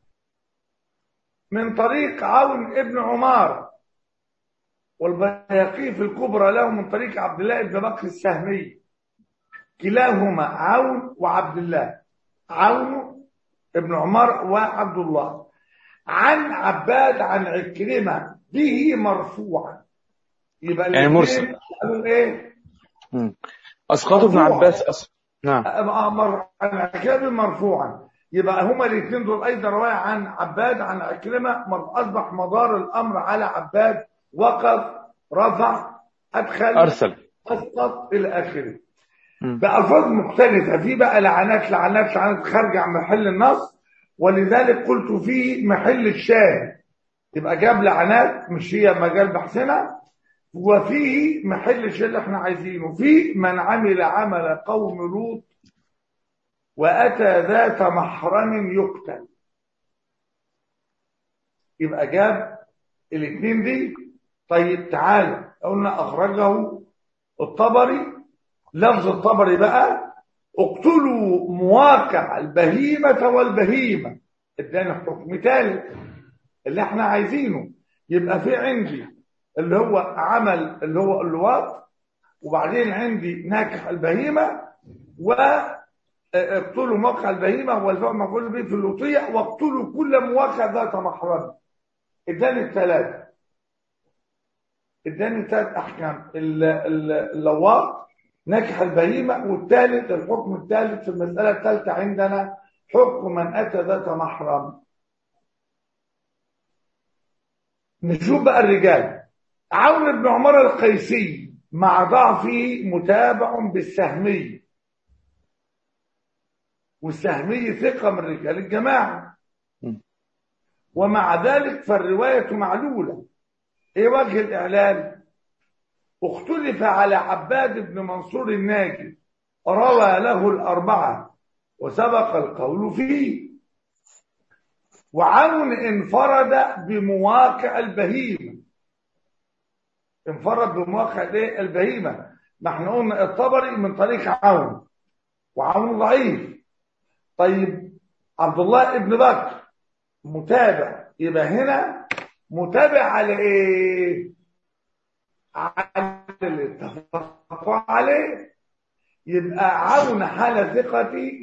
Speaker 1: من طريق عون ابن عمار والبيهقي في الكبرى له من طريق عبد الله بن بكر السهمي كلاهما عون وعبد الله عون ابن عمر وعبد الله عن عباد عن عكرمة به مرفوعا يبقى
Speaker 2: يعني
Speaker 1: الاثنين
Speaker 2: مرسل.
Speaker 1: قالوا ايه
Speaker 2: مم. اسقاط ابن
Speaker 1: مرفوع.
Speaker 2: عباس أس... نعم
Speaker 1: مر... عن عكاب مرفوعا يبقى هما الاثنين دول ايضا روايه عن عباد عن عكرمه مر- اصبح مدار الامر على عباد وقف رفع ادخل
Speaker 2: ارسل
Speaker 1: اسقط الى اخره
Speaker 2: مم.
Speaker 1: بألفاظ مختلفة في بقى لعنات لعنات لعنات خارجة عن محل النص ولذلك قلت في محل الشاهد يبقى جاب لعنات مش هي مجال بحثنا وفي محل الشاهد اللي احنا عايزينه في من عمل عمل قوم لوط وأتى ذات محرم يقتل يبقى جاب الاثنين دي طيب تعالى قلنا أخرجه الطبري لفظ الطبري بقى اقتلوا مواقع البهيمة والبهيمة ادانا حكم ثالث اللي احنا عايزينه يبقى في عندي اللي هو عمل اللي هو اللواط وبعدين عندي ناكح البهيمة واقتلوا موقع البهيمة والفعل مفعول به في اللوطية واقتلوا كل مواقع ذات محرم اداني الثلاثة اداني ثلاث احكام ال- ال- اللواط نكح البهيمة والثالث الحكم الثالث في المسألة الثالثة عندنا حكم من أتى ذات محرم نشوف بقى الرجال عون بن عمر القيسي مع ضعفه متابع بالسهمي والسهمي ثقة من رجال الجماعة ومع ذلك فالرواية معلولة ايه وجه الإعلال اختلف على عباد بن منصور الناجي روى له الأربعة وسبق القول فيه وعون انفرد بمواقع البهيمة انفرد بمواقع الايه البهيمة ما احنا قلنا الطبري من طريق عون وعون ضعيف طيب عبد الله ابن بكر متابع يبقى هنا متابع على ايه على اللي اتفقوا عليه يبقى عون حال ثقتي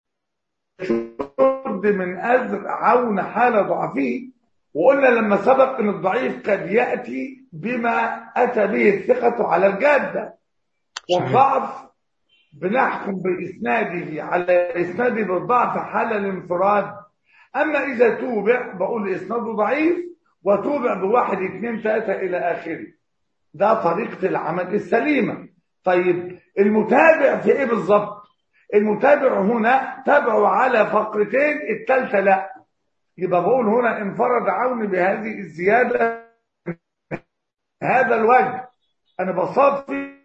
Speaker 1: يشد من أزر عون حال ضعفه وقلنا لما سبق ان الضعيف قد يأتي بما أتى به الثقة على الجادة والضعف بنحكم بإسناده على إسناده بالضعف حال الانفراد أما إذا توبع بقول إسناده ضعيف وتوبع بواحد اثنين ثلاثة إلى آخره ده طريقة العمل السليمة طيب المتابع في ايه بالظبط المتابع هنا تابعوا على فقرتين الثالثة لا يبقى بقول هنا انفرد عون بهذه الزيادة هذا الوجه انا بصفي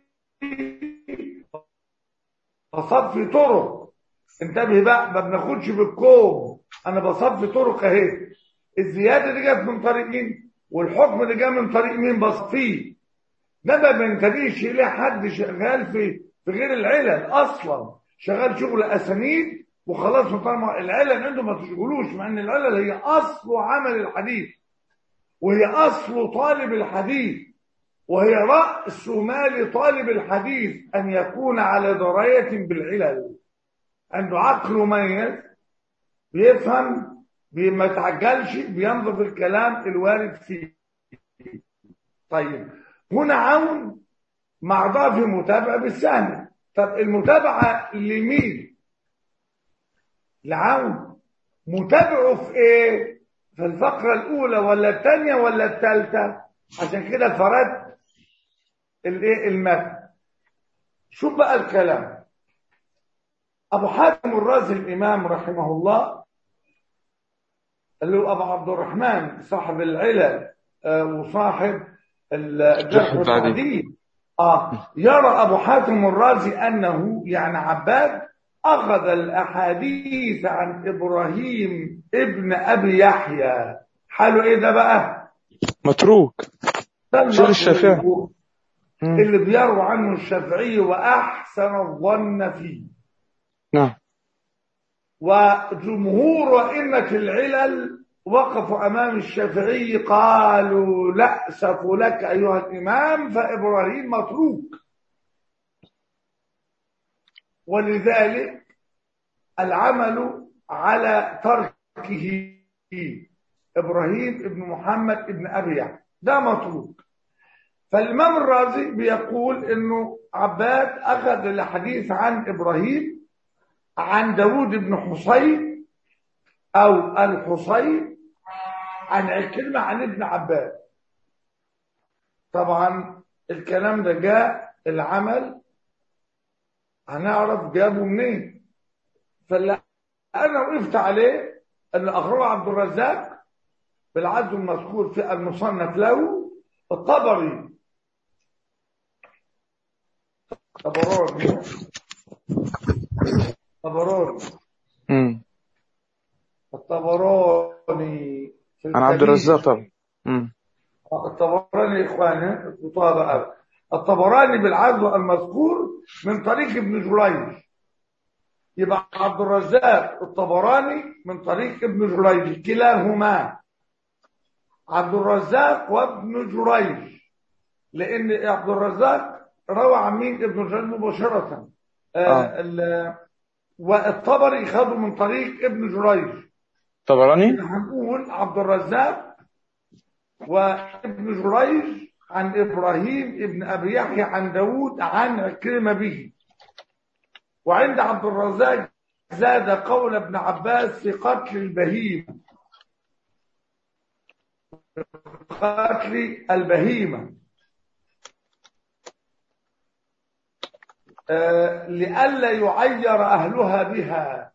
Speaker 1: بصفي طرق انتبه بقى ما بناخدش بالكوم انا بصفي طرق اهي الزيادة دي جت من طريق مين والحكم اللي جاء من طريق مين بصفيه ده ما بنتبهش اليه حد شغال في في غير العلل اصلا شغال شغل اسانيد وخلاص طالما العلل عنده ما تشغلوش مع ان العلل هي اصل عمل الحديث وهي اصل طالب الحديث وهي راس مال طالب الحديث ان يكون على درايه بالعلل عنده عقل مميز بيفهم بي- ما يتعجلش بينظر في الكلام الوارد فيه طيب هنا عون مع ضعف متابعة بالسهل طب المتابعة لمين لعون متابعه في ايه في الفقرة الاولى ولا الثانية ولا الثالثة عشان كده فرد الايه المتن شوف بقى الكلام ابو حاتم الرازي الامام رحمه الله اللي هو ابو عبد الرحمن صاحب العلل آه، وصاحب الجرح
Speaker 2: التعديل.
Speaker 1: والتعديل اه يرى ابو حاتم الرازي انه يعني عباد اخذ الاحاديث عن ابراهيم ابن ابي يحيى حاله ايه ده بقى
Speaker 2: متروك
Speaker 1: ده
Speaker 2: شيخ
Speaker 1: النقل
Speaker 2: الشافعي.
Speaker 1: اللي-
Speaker 2: مم.
Speaker 1: اللي بيروى عنه الشافعي واحسن الظن فيه
Speaker 2: نعم
Speaker 1: وجمهور أئمة العلل وقفوا أمام الشافعي قالوا لأسف لك أيها الإمام فإبراهيم متروك ولذلك العمل على تركه إبراهيم ابن محمد ابن أبي يعقوب ده متروك فالإمام الرازي بيقول إنه عباد أخذ الحديث عن إبراهيم عن داود بن حصين أو الحصين عن عكرمة عن ابن عباس طبعا الكلام ده جاء العمل هنعرف جابه منين فاللي انا وقفت عليه ان اخرجه عبد الرزاق بالعزو المذكور في المصنف له الطبري طبراني طبراني
Speaker 2: امم
Speaker 1: الطبراني في
Speaker 2: عن عبد
Speaker 1: الكبير.
Speaker 2: الرزاق طبعا امم
Speaker 1: الطبراني يا اخواني الخطابة بقى الطبراني بالعزو المذكور من طريق ابن جريج يبقى عبد الرزاق الطبراني من طريق ابن جريج كلاهما عبد الرزاق وابن جريج لان عبد الرزاق روى عن مين ابن جريج مباشرة آه.
Speaker 2: آه.
Speaker 1: ال- والطبري خده من طريق ابن جريج
Speaker 2: طبراني
Speaker 1: هنقول عبد الرزاق وابن جريج عن ابراهيم ابن ابي يحيى عن داود عن عكرمه به وعند عبد الرزاق زاد قول ابن عباس في قتل البهيم قتل البهيمه آه، لئلا يعير اهلها بها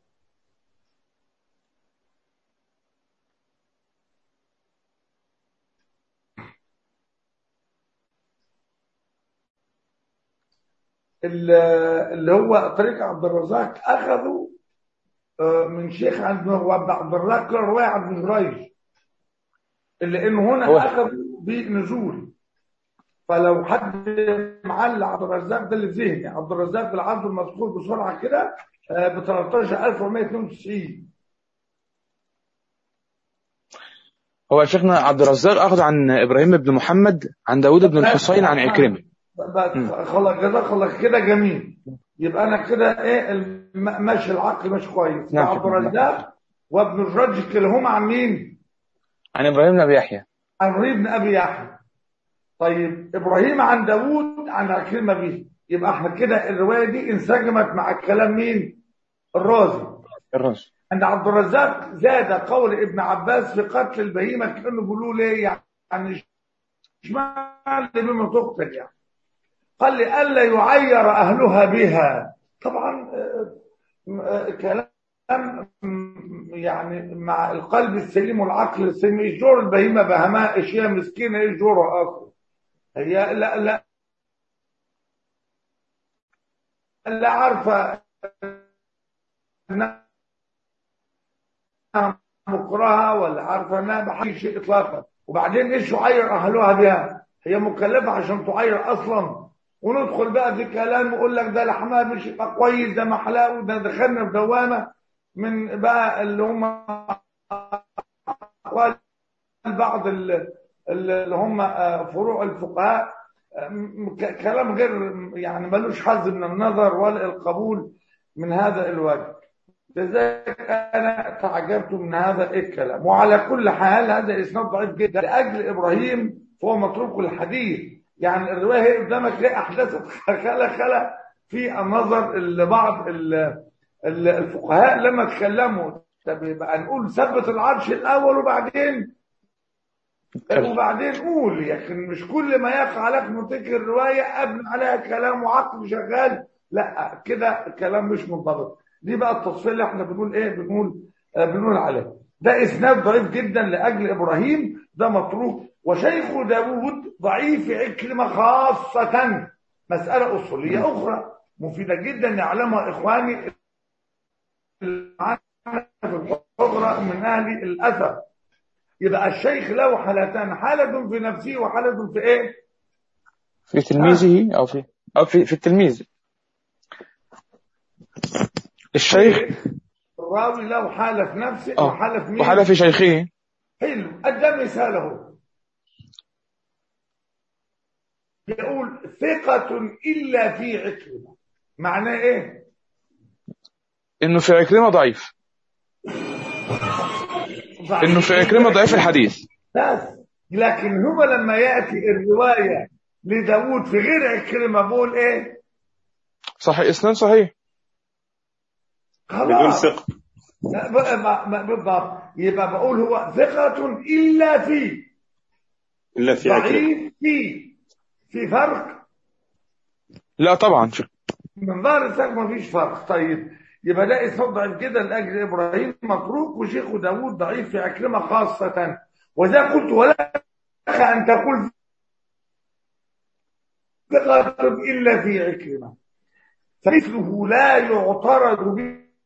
Speaker 1: ال- اللي هو طريق عبد الرزاق اخذوا آه، من شيخ عند عبد الرزاق روايه عبد جريج اللي انه هنا
Speaker 2: هو-
Speaker 1: اخذوا بنزول فلو حد معلق عبد الرزاق ده اللي في ذهني عبد الرزاق بالعرض المذكور بسرعه كده ب 13492
Speaker 2: هو يا شيخنا عبد الرزاق اخذ عن ابراهيم بن محمد عن داود بن الحصين عن عكرمه
Speaker 1: بقى خلاص جزاك الله كده جميل يبقى انا كده ايه الم- ماشي العقل مش كويس
Speaker 2: نعم.
Speaker 1: عبد الرزاق وابن الرج كلاهما عن مين؟
Speaker 2: عن ابراهيم بن ابي يحيى
Speaker 1: عن ري بن ابي يحيى طيب ابراهيم عن داوود عن عكرمه به يبقى احنا كده الروايه دي انسجمت مع كلام مين؟ الرازي
Speaker 2: الرازي
Speaker 1: عند عبد الرزاق زاد قول ابن عباس في قتل البهيمه كانه بيقولوا ليه يعني اشمعنى بما تقتل يعني قال لي الا يعير اهلها بها طبعا آه، آه، كلام م- يعني مع القلب السليم والعقل السليم ايش دور البهيمه بهماء ايش هي مسكينه ايش دورها اصلا هي لا لا لا عارفه انها مكرهه ولا عارفه انها بحي شيء اطلاقا وبعدين ايش يعير اهلها بها هي مكلفه عشان تعير اصلا وندخل بقى في كلام يقول لك ده لحمها مش يبقى كويس ده محلاوي ده دخلنا في دوامه من بقى اللي هم أقوال بعض ال- ال- اللي هم آه، فروع الفقهاء آه، م- ك- كلام غير يعني ملوش حظ من النظر ولا القبول من هذا الوجه لذلك انا تعجبت من هذا الكلام وعلى كل حال هذا اسناد ضعيف جدا لاجل ابراهيم فهو متروك الحديث يعني الروايه هي قدامك ليه احدثت خلا خلا في النظر لبعض ال- ال- الفقهاء لما تكلموا طب يبقى نقول ثبت العرش الاول وبعدين وبعدين قول لكن مش كل ما يقع لك منطق الروايه ابني عليها كلام وعقل شغال لا كده كلام مش منضبط دي بقى التصفيه اللي احنا بنقول ايه بنقول آه بنقول عليه ده اسناد ضعيف جدا لاجل ابراهيم ده متروك وشيخ داوود ضعيف عكرمه خاصه مساله اصوليه اخرى مفيده جدا يعلمها اخواني اللي معانا في الحجره من اهل الاثر يبقى الشيخ له حالتان حاله في نفسه وحاله في ايه
Speaker 2: في تلميذه او في او في في التلميذ الشيخ
Speaker 1: الراوي له حاله في نفسه
Speaker 2: اه
Speaker 1: وحاله في مين
Speaker 2: وحالة في شيخه
Speaker 1: حلو ادى مثاله يقول ثقة إلا في عكرمة معناه إيه؟
Speaker 2: انه في عكرمه ضعيف انه في عكرمه ضعيف الحديث
Speaker 1: بس لكن هو لما يأتي الرواية لداود في غير عكرمة بقول ايه
Speaker 2: صحيح اسنان صحيح
Speaker 4: بدون
Speaker 1: خلاص
Speaker 4: ثقة
Speaker 1: لا، بقى- ما- ما- بالضبط يبقى بقول هو ثقة إلا في
Speaker 4: إلا في عكرمة
Speaker 1: ضعيف في في فرق
Speaker 2: لا طبعا شك.
Speaker 1: من ظهر الساق ما فيش فرق طيب يبقى ده اسناد ضعيف جدا لاجل ابراهيم متروك وشيخه داوود ضعيف في عكرمه خاصه وذا قلت ولا ان تقول ثقة الا في عكرمه فمثله لا يعترض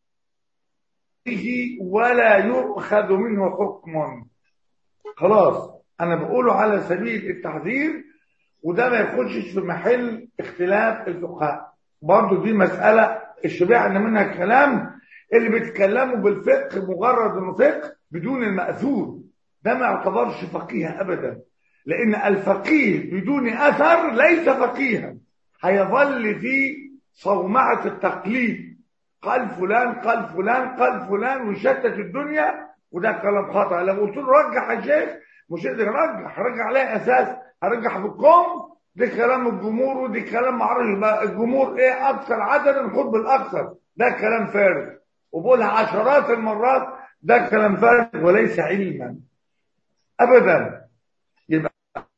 Speaker 1: به ولا يؤخذ منه حكم خلاص انا بقوله على سبيل التحذير وده ما يخشش في محل اختلاف الفقهاء برضو دي مسألة اشبعنا منها كلام اللي بيتكلموا بالفقه مجرد انه فقه بدون المأثور ده ما يعتبرش فقيه ابدا لان الفقيه بدون اثر ليس فقيها هيظل في صومعة التقليد قال فلان قال فلان قال فلان ويشتت الدنيا وده كلام خطأ لو قلت له رجح يا شيخ مش هيقدر يرجح رجع عليه اساس هرجح بالكم ده كلام الجمهور ودي كلام معرفش يبقى الجمهور ايه اكثر عددا نخد بالاكثر ده كلام فارغ وبقولها عشرات المرات ده كلام فارغ وليس علما ابدا يبقى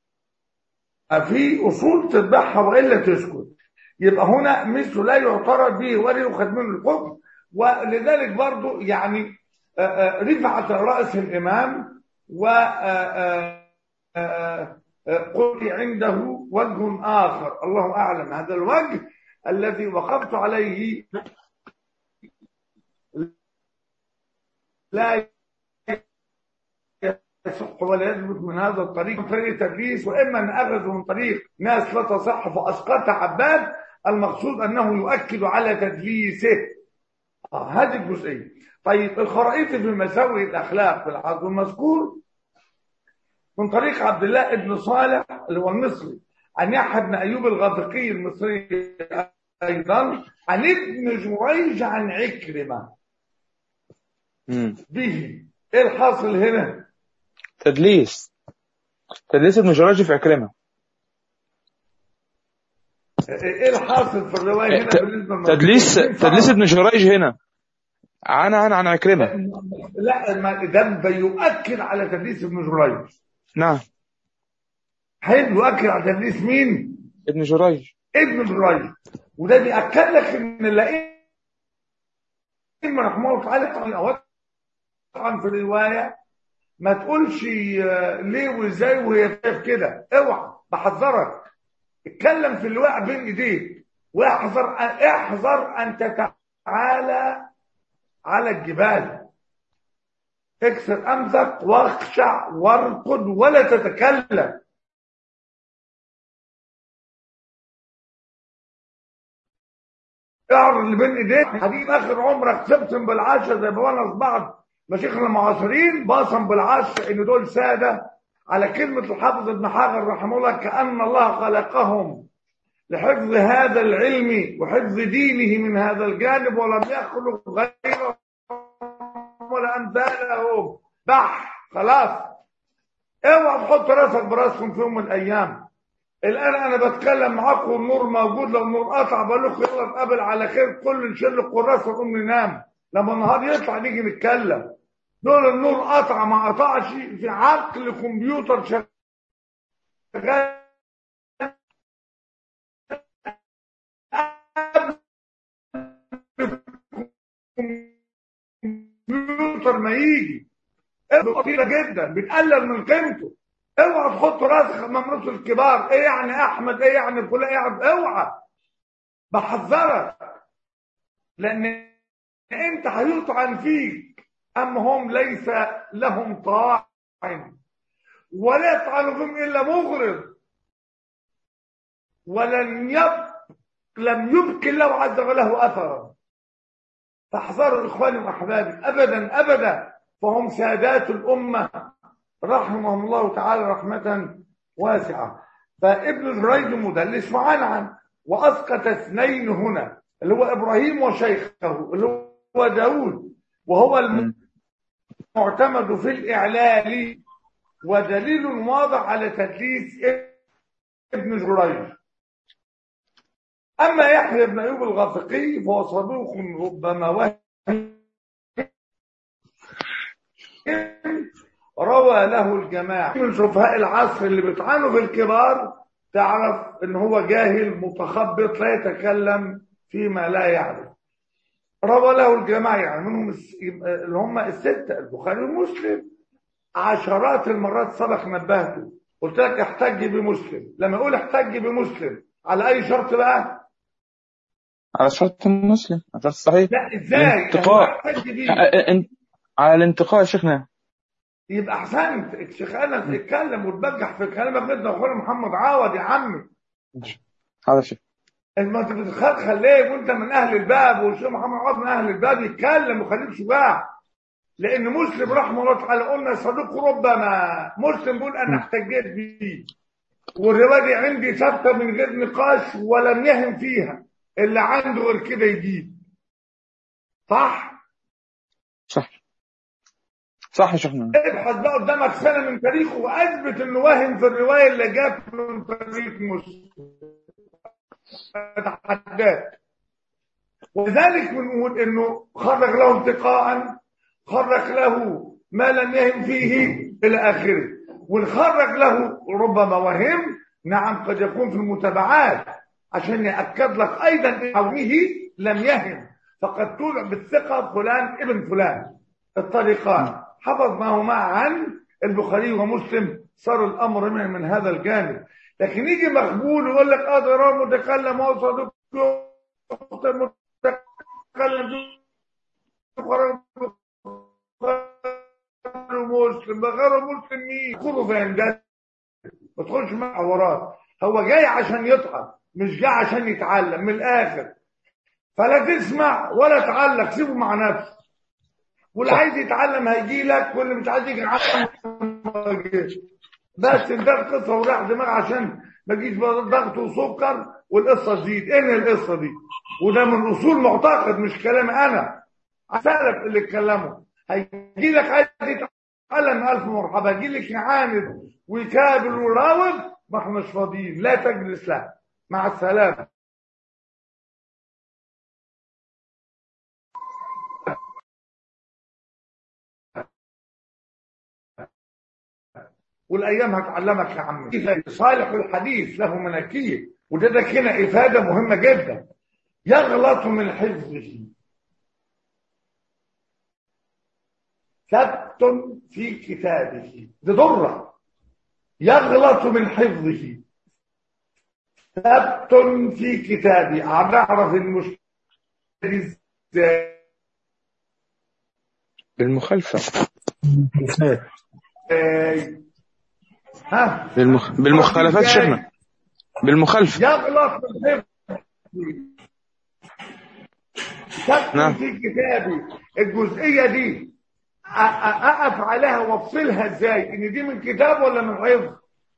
Speaker 1: في اصول تتبعها والا تسكت يبقى هنا مثل لا يعترض به ولا يؤخذ منه الحكم ولذلك برضو يعني آه، آه، رفعت راس الامام و آه، آه، آه، قل عنده وجه آخر الله أعلم هذا الوجه الذي وقفت عليه لا يصح ولا يثبت من هذا الطريق من طريق تدليس وإما أن أخذ من طريق ناس لا تصح فأسقط عباد المقصود أنه يؤكد على تدليسه آه هذه الجزئية طيب الخرائط في مساوئ الأخلاق في العقد المذكور من طريق عبد الله بن صالح اللي هو المصري عن يحيى بن ايوب الغافقي المصري ايضا عن ابن جريج عن عكرمه
Speaker 2: مم.
Speaker 1: به ايه الحاصل هنا؟
Speaker 2: تدليس تدليس ابن جراج في عكرمة
Speaker 1: ايه الحاصل في الروايه هنا
Speaker 2: ت-
Speaker 1: بالنسبه للمصري؟
Speaker 2: تدليس تدليس ابن جراج هنا عن عن عن عكرمة
Speaker 1: لا ما ده بيؤكد على تدليس ابن جريج
Speaker 2: نعم
Speaker 1: حلو يؤكد على تدليس مين؟
Speaker 2: ابن جراج
Speaker 1: ابن جريج وده بيأكد لك ان الائمه رحمه الله تعالى طبعا طبعا في الروايه ما تقولش آه، ليه وازاي وهي شايف كده اوعى بحذرك اتكلم في اللي واقع بين ايديك واحذر احذر ان تتعالى على الجبال اكسر امسك واخشع وارقد ولا تتكلم اعرض اللي بين ايديك هتجيب اخر عمرك سبتم بالعشرة زي ما ونس بعض مشايخنا المعاصرين باصم بالعشرة ان دول سادة على كلمة الحافظ ابن حجر رحمه الله كأن الله خلقهم لحفظ هذا العلم وحفظ دينه من هذا الجانب ولم يخلق غيرهم ولا امثالهم بح خلاص اوعى تحط راسك براسكم في يوم من الايام الان انا بتكلم معاكم والنور موجود لو النور قطع بقول لكم يلا نتقابل على خير كل نشيل الكراس ونقوم ننام لما النهار يطلع نيجي نتكلم دول النور قطع ما قطعش في عقل كمبيوتر شغال الكمبيوتر ما يجي كتيرة جدا بتقلل من قيمته اوعى تحط راسك امام رؤوس الكبار ايه يعني احمد ايه يعني فلان ايه يعني اوعى بحذرك لان انت هيطعن فيك اما هم ليس لهم طاعن ولا يطعن فيهم الا مغرض ولن يب لم يبكي الله عز وجل له اثرا فاحذروا اخواني واحبابي ابدا ابدا فهم سادات الامه رحمهم الله تعالى رحمة واسعة فابن جريج مدلس وعنعن وأسقط اثنين هنا اللي هو إبراهيم وشيخه اللي هو داود وهو المعتمد في الإعلال ودليل واضح على تدليس ابن جريج أما يحيى بن أيوب الغافقي فهو صدوق ربما وهم روى له الجماعة من سفهاء العصر اللي بيطعنوا في الكبار تعرف ان هو جاهل متخبط لا يتكلم فيما لا يعرف روى له الجماعة يعني منهم الس- اللي هم الستة البخاري ومسلم عشرات المرات سبق نبهته قلت لك احتج بمسلم لما اقول احتج بمسلم على اي شرط بقى
Speaker 2: على شرط مسلم على شرط صحيح
Speaker 1: لا ازاي
Speaker 2: الانتقاء.
Speaker 1: يعني احتج بيه
Speaker 2: ع- انت- على الانتقاء يا شيخنا
Speaker 1: يبقى احسنت الشيخ انس اتكلم وتبجح في كلامك جدا اخويا محمد عوض يا عمي
Speaker 2: هذا شيء
Speaker 1: ما انت بتخلخل ليه وانت من اهل الباب والشيخ محمد عوض من اهل الباب يتكلم وخليك شجاع لان مسلم رحمه الله تعالى قلنا صديق ربما مسلم بيقول انا احتجيت بيه والروايه دي عندي ثابته من غير نقاش ولم يهم فيها اللي عنده غير كده يجيب صح
Speaker 2: صح صح يا شيخنا
Speaker 1: ابحث بقى قدامك سنه من تاريخه واثبت انه واهم في الروايه اللي جت من طريق مسلم اتحداك ولذلك بنقول انه خرج له انتقاء خرج له ما لم يهم فيه الى اخره والخرج له ربما وهم نعم قد يكون في المتابعات عشان ياكد لك ايضا ان كونه لم يهم فقد تولع بالثقه فلان ابن فلان الطريقان حفظناهما عن البخاري ومسلم صار الامر من, من هذا الجانب لكن يجي مقبول ويقول لك اه ده راجل متكلم هو صديق متكلم مسلم بغير مسلم مين خذوا فاهم ده ما تدخلش مع حوارات هو جاي عشان يطعم مش جاي عشان يتعلم من الاخر فلا تسمع ولا تعلق سيبه مع نفسه واللي عايز يتعلم هيجي لك واللي مش عايز يجي يتعلم ما يجيش. بس انت القصه وراح دماغ عشان ما يجيش بقى ضغط وسكر والقصه تزيد ايه القصه دي وده من اصول معتقد مش كلامي انا سلف اللي اتكلموا هيجي لك عايز يتعلم الف مرحبا هيجي لك يعاند ويكابل ويراوغ ما احناش فاضيين لا تجلس له مع السلامه والايام هتعلمك يا عمي صالح الحديث له مناكير وده ده هنا افاده مهمه جدا يغلط من حفظه ثبت في كتابه دي ضره يغلط من حفظه ثبت في كتابه هنعرف المشكله دي ازاي
Speaker 2: بالمخالفة
Speaker 1: ها
Speaker 2: بالمخ... بالمخالفات يا شيخنا بالمخالفة
Speaker 1: يغلط في الحفظ تكتب
Speaker 2: نعم.
Speaker 1: في كتابي الجزئية دي أ- أ- أقف عليها وافصلها ازاي ان دي من كتاب ولا من حفظ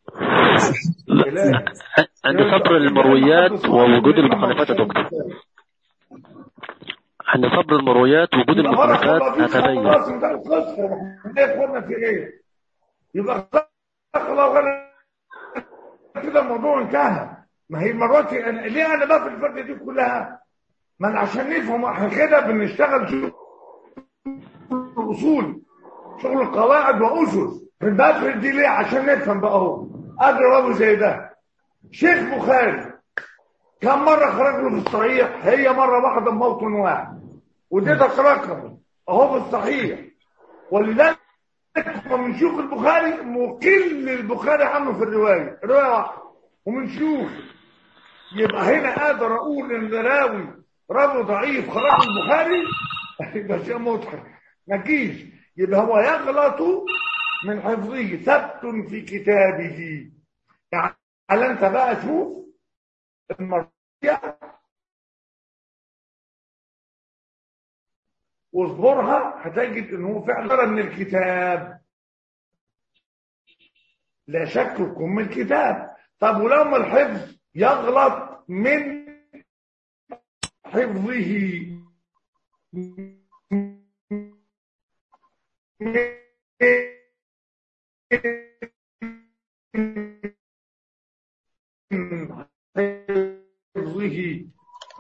Speaker 1: لا.
Speaker 5: عند صبر المرويات ووجود المخالفات يا دكتور عند صبر المرويات وجود
Speaker 1: يبقى خلاص
Speaker 5: المخالفات
Speaker 1: خلاص
Speaker 5: هتبين
Speaker 1: خلاص ده القصة احنا اخوانا في ايه يبقى خلاص غير كده الموضوع انتهى ما هي مراتي أنا ليه انا بقى في الفرق دي كلها ما أنا عشان نفهم احنا كده بنشتغل شغل الاصول شغل القواعد واسس بنفرد دي ليه عشان نفهم بقى اهو ادري ابو زي ده شيخ بخاري كم مره خرج له في الصحيح هي مره واحده موطن واحد واديتك رقم اهو في الصحيح ولذلك من شيوخ البخاري مقل البخاري عنه في الروايه روايه واحده ومن شيوخ يبقى هنا اقدر اقول ان راوي راوي ضعيف خرج البخاري يبقى شيء مضحك ما تجيش يبقى هو يغلط من حفظه ثبت في كتابه يعني هل انت بقى شوف المرجع واصبرها هتجد ان هو فعلا من الكتاب لا شك يكون من الكتاب طب ولما الحفظ يغلط من حفظه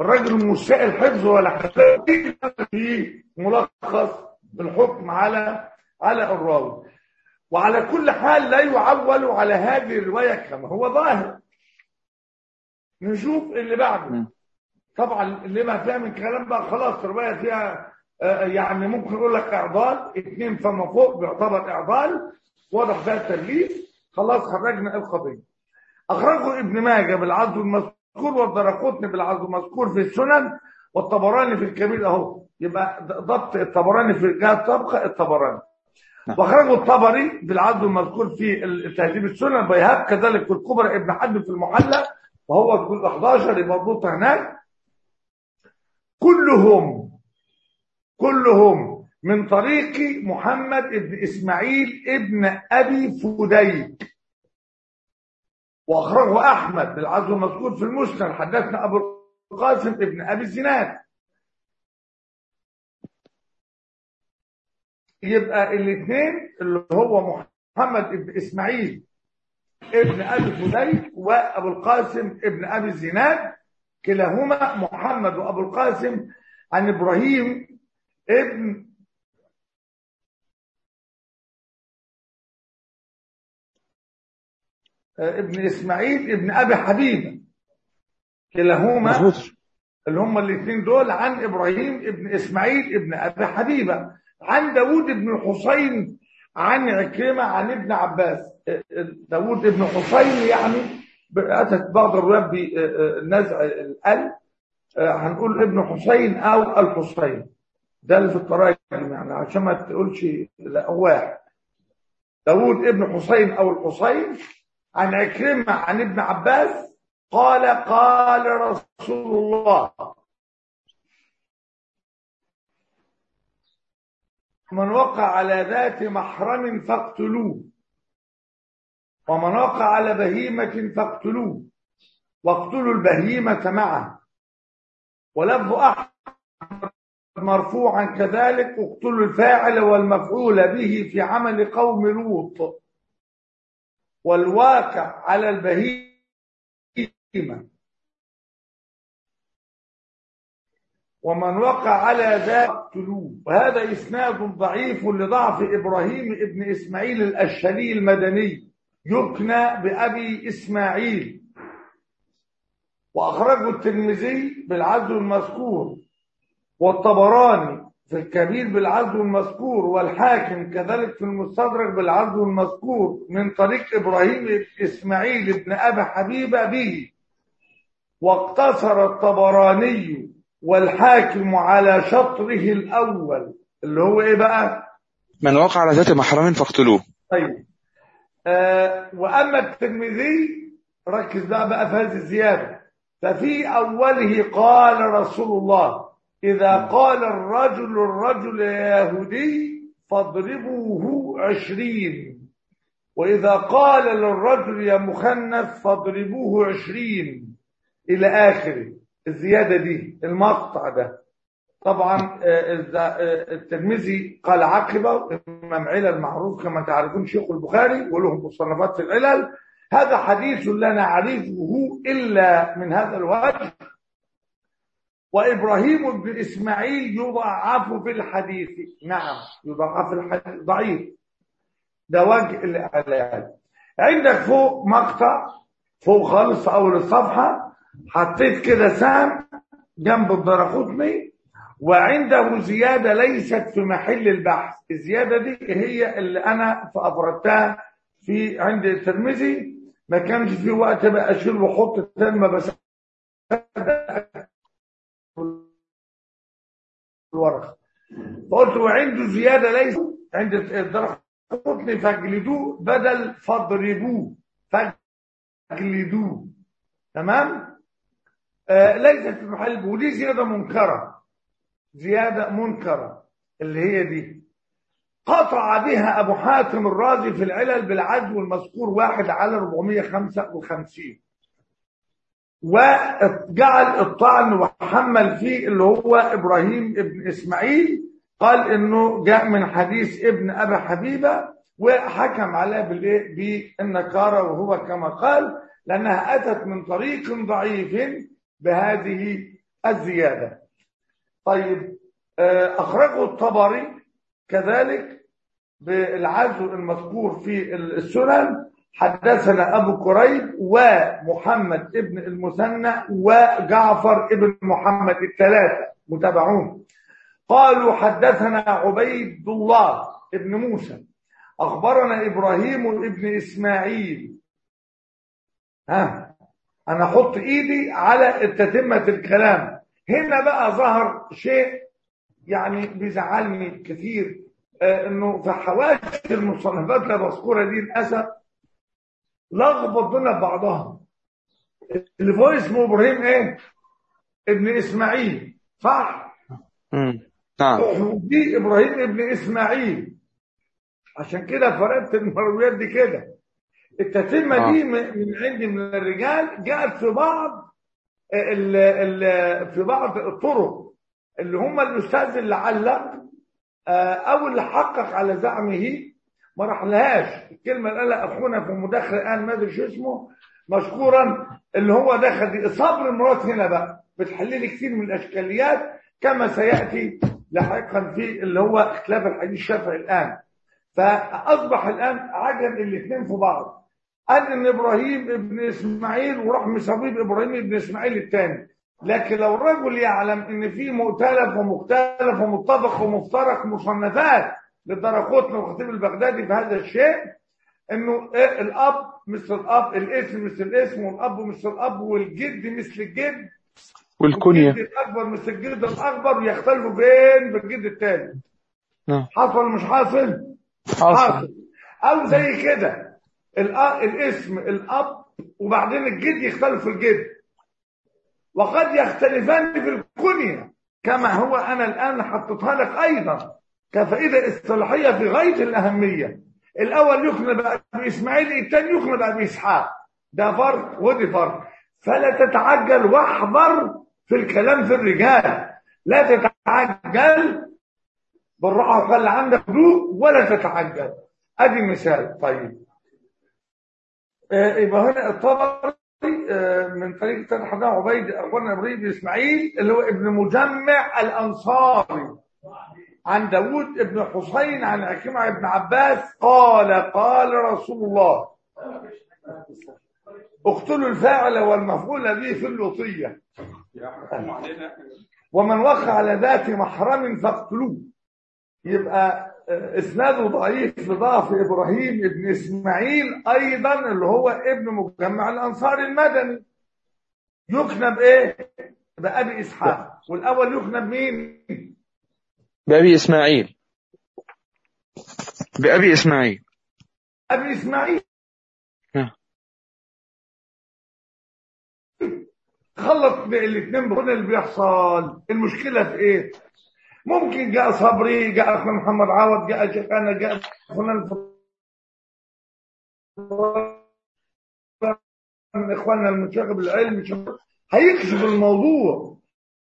Speaker 1: الراجل مش سائل حفظ ولا حفظ في ملخص الحكم على على الراوي وعلى كل حال لا يعول على هذه الروايه كما هو ظاهر نشوف اللي بعده
Speaker 2: مم.
Speaker 1: طبعا اللي ما فاهم الكلام بقى خلاص الروايه فيها آه، يعني ممكن يقول لك اعضال اثنين فما فوق بيعتبر اعضال واضح فيها التدليس خلاص خرجنا القضيه اخرجه ابن ماجه بالعزو المذكور والدرقطني بالعزو المذكور في السنن والطبراني في الكبير اهو يبقى ضبط الطبراني في جهه طبقه الطبراني واخرجه الطبري بالعزو المذكور في تهذيب السنن البيهقي كذلك في الكبرى ابن حد في المحلى وهو في جزء 11 يبقى مربوطه هناك كلهم كلهم من طريق محمد ابن اسماعيل ابن ابي فديك واخرجه احمد بالعزو المذكور في المسند حدثنا ابو القاسم ابن ابي الزناد يبقى الاثنين اللي هو محمد ابن اسماعيل ابن ابي فديك وابو القاسم ابن ابي الزناد كلاهما محمد وابو القاسم عن ابراهيم ابن ابن اسماعيل ابن ابي حبيبه كلاهما
Speaker 2: مظبوط
Speaker 1: اللي هم الاثنين دول عن ابراهيم ابن اسماعيل ابن ابي حبيبه عن داوود بن الحسين عن عكرمه عن ابن عباس داوود بن حسين يعني اتت بعض الروايات بنزع الال هنقول ابن حسين او الحسين ده اللي في التراجم يعني عشان ما تقولش لا واحد داوود ابن حسين او الحسين عن عكرمه عن ابن عباس قال قال رسول الله من وقع على ذات محرم فاقتلوه ومن وقع على بهيمة فاقتلوه واقتلوا البهيمة معه ولفظ أحمد مرفوعا كذلك اقتلوا الفاعل والمفعول به في عمل قوم لوط والواقع على البهيمة ومن وقع على ذلك اقتلوه وهذا إسناد ضعيف لضعف إبراهيم ابن إسماعيل الأشهلي المدني يكنى بأبي إسماعيل وأخرجه الترمذي بالعزو المذكور والطبراني في الكبير بالعزو المذكور والحاكم كذلك في المستدرك بالعزو المذكور من طريق إبراهيم بن إسماعيل بن أبي حبيبة به واقتصر الطبراني والحاكم على شطره الأول اللي هو إيه بقى؟
Speaker 2: من وقع على ذات محرم فاقتلوه
Speaker 1: طيب آه وأما الترمذي ركز بقى بقى في هذه الزيادة ففي أوله قال رسول الله إذا قال الرجل الرجل يا يهودي فاضربوه عشرين وإذا قال للرجل يا مخنث فاضربوه عشرين إلى آخره الزيادة دي المقطع ده طبعا الترمذي قال عقبة إمام علل معروف كما تعرفون شيخ البخاري ولهم مصنفات في العلل هذا حديث لا نعرفه إلا من هذا الوجه وإبراهيم بن إسماعيل يضعف في الحديث نعم يضعف في الحديث ضعيف ده وجه الإعلان عندك فوق مقطع فوق خالص في أول الصفحة حطيت كده سهم جنب الدرقطني وعنده زيادة ليست في محل البحث الزيادة دي هي اللي أنا أفردتها في عند الترمذي ما كانش في وقت بقى أشيل وأحط التلمة بس الورقة فقلت وعنده زيادة ليس عند الدرقطني فاجلدوه بدل فاضربوه فاجلدوه تمام آه ليست في محل ودي زيادة منكرة زيادة منكرة اللي هي دي قطع بها أبو حاتم الرازي في العلل بالعدو المذكور واحد على 455 وجعل الطعن وحمل فيه اللي هو إبراهيم ابن إسماعيل قال إنه جاء من حديث ابن أبي حبيبة وحكم عليه بالإيه بالنكارة وهو كما قال لأنها أتت من طريق ضعيف بهذه الزيادة طيب آه، أخرجه الطبري كذلك بالعزو المذكور في السنن حدثنا أبو كريب ومحمد ابن المثنى وجعفر ابن محمد الثلاثة متابعون قالوا حدثنا عبيد الله ابن موسى أخبرنا إبراهيم ابن إسماعيل ها أنا أحط إيدي على تتمة الكلام هنا بقى ظهر شيء يعني بيزعلني كثير آه انه في حواشي المصنفات المذكوره دي للاسف لخبط بين بعضها اللي فوق اسمه ابراهيم ايه؟ ابن اسماعيل صح؟
Speaker 2: مم. نعم
Speaker 1: دي ابراهيم ابن اسماعيل عشان كده فرقت المرويات دي كده التتمه
Speaker 2: آه.
Speaker 1: دي من من عندي من الرجال جاءت في بعض ال ال في بعض الطرق اللي هم الاستاذ اللي علق آه، او اللي حقق على زعمه ما راحلهاش الكلمه اللي قالها اخونا في مداخله الان ما ادري شو اسمه مشكورا اللي هو دخل دي صبر المرات هنا بقى بتحل لي كثير من الاشكاليات كما سياتي لاحقا في اللي هو اختلاف الحديث الشافعي الان فاصبح الان عجن الاثنين في بعض قال ان ابراهيم ابن اسماعيل وراح مسويه بابراهيم ابن اسماعيل الثاني لكن لو الرجل يعلم ان في مؤتلف ومختلف ومتفق ومفترق مصنفات للدرقوتني والخطيب البغدادي في هذا الشيء انه إيه الاب مثل الاب الاسم مثل الاسم والاب مثل الاب والجد مثل الجد
Speaker 2: والكنية
Speaker 1: الجد الاكبر مثل الجد الاكبر ويختلفوا فين بالجد الثاني
Speaker 2: نعم
Speaker 1: حصل مش حاصل
Speaker 2: حاصل
Speaker 1: او زي كده الأ- الاسم الاب وبعدين الجد يختلف في الجد وقد يختلفان في الكنية كما هو انا الان حطيتها لك ايضا كفائده اصطلاحيه في غايه الاهميه الاول يكنى بابي اسماعيل الثاني يكنى بابي اسحاق ده فرق ودي فرق فلا تتعجل واحذر في الكلام في الرجال لا تتعجل بالراحه وخلي عندك هدوء ولا تتعجل ادي مثال طيب آه، يبقى هنا الطبري آه، من طريق سيد حمدان عبيد اخونا ابراهيم بن اسماعيل اللي هو ابن مجمع الانصاري عن داود ابن حسين عن عكرمة بن عباس قال قال رسول الله اقتلوا الفاعل والمفعول به في اللوطية ومن وقع على ذات محرم فاقتلوه يبقى آه، اسناده ضعيف لضعف ابراهيم ابن اسماعيل ايضا اللي هو ابن مجمع الانصار المدني يكنى بايه بابي اسحاق والاول يكنى بمين
Speaker 2: بأبي إسماعيل بأبي إسماعيل
Speaker 1: ابي اسماعيل
Speaker 2: نعم.
Speaker 1: خلط الاثنين بكل اللي بيحصل المشكله في ايه ممكن جاء صبري جاء اخونا محمد عوض جاء شيخنا جاء اخونا الف- من اخواننا المنشغل بالعلم شو- هيكشف الموضوع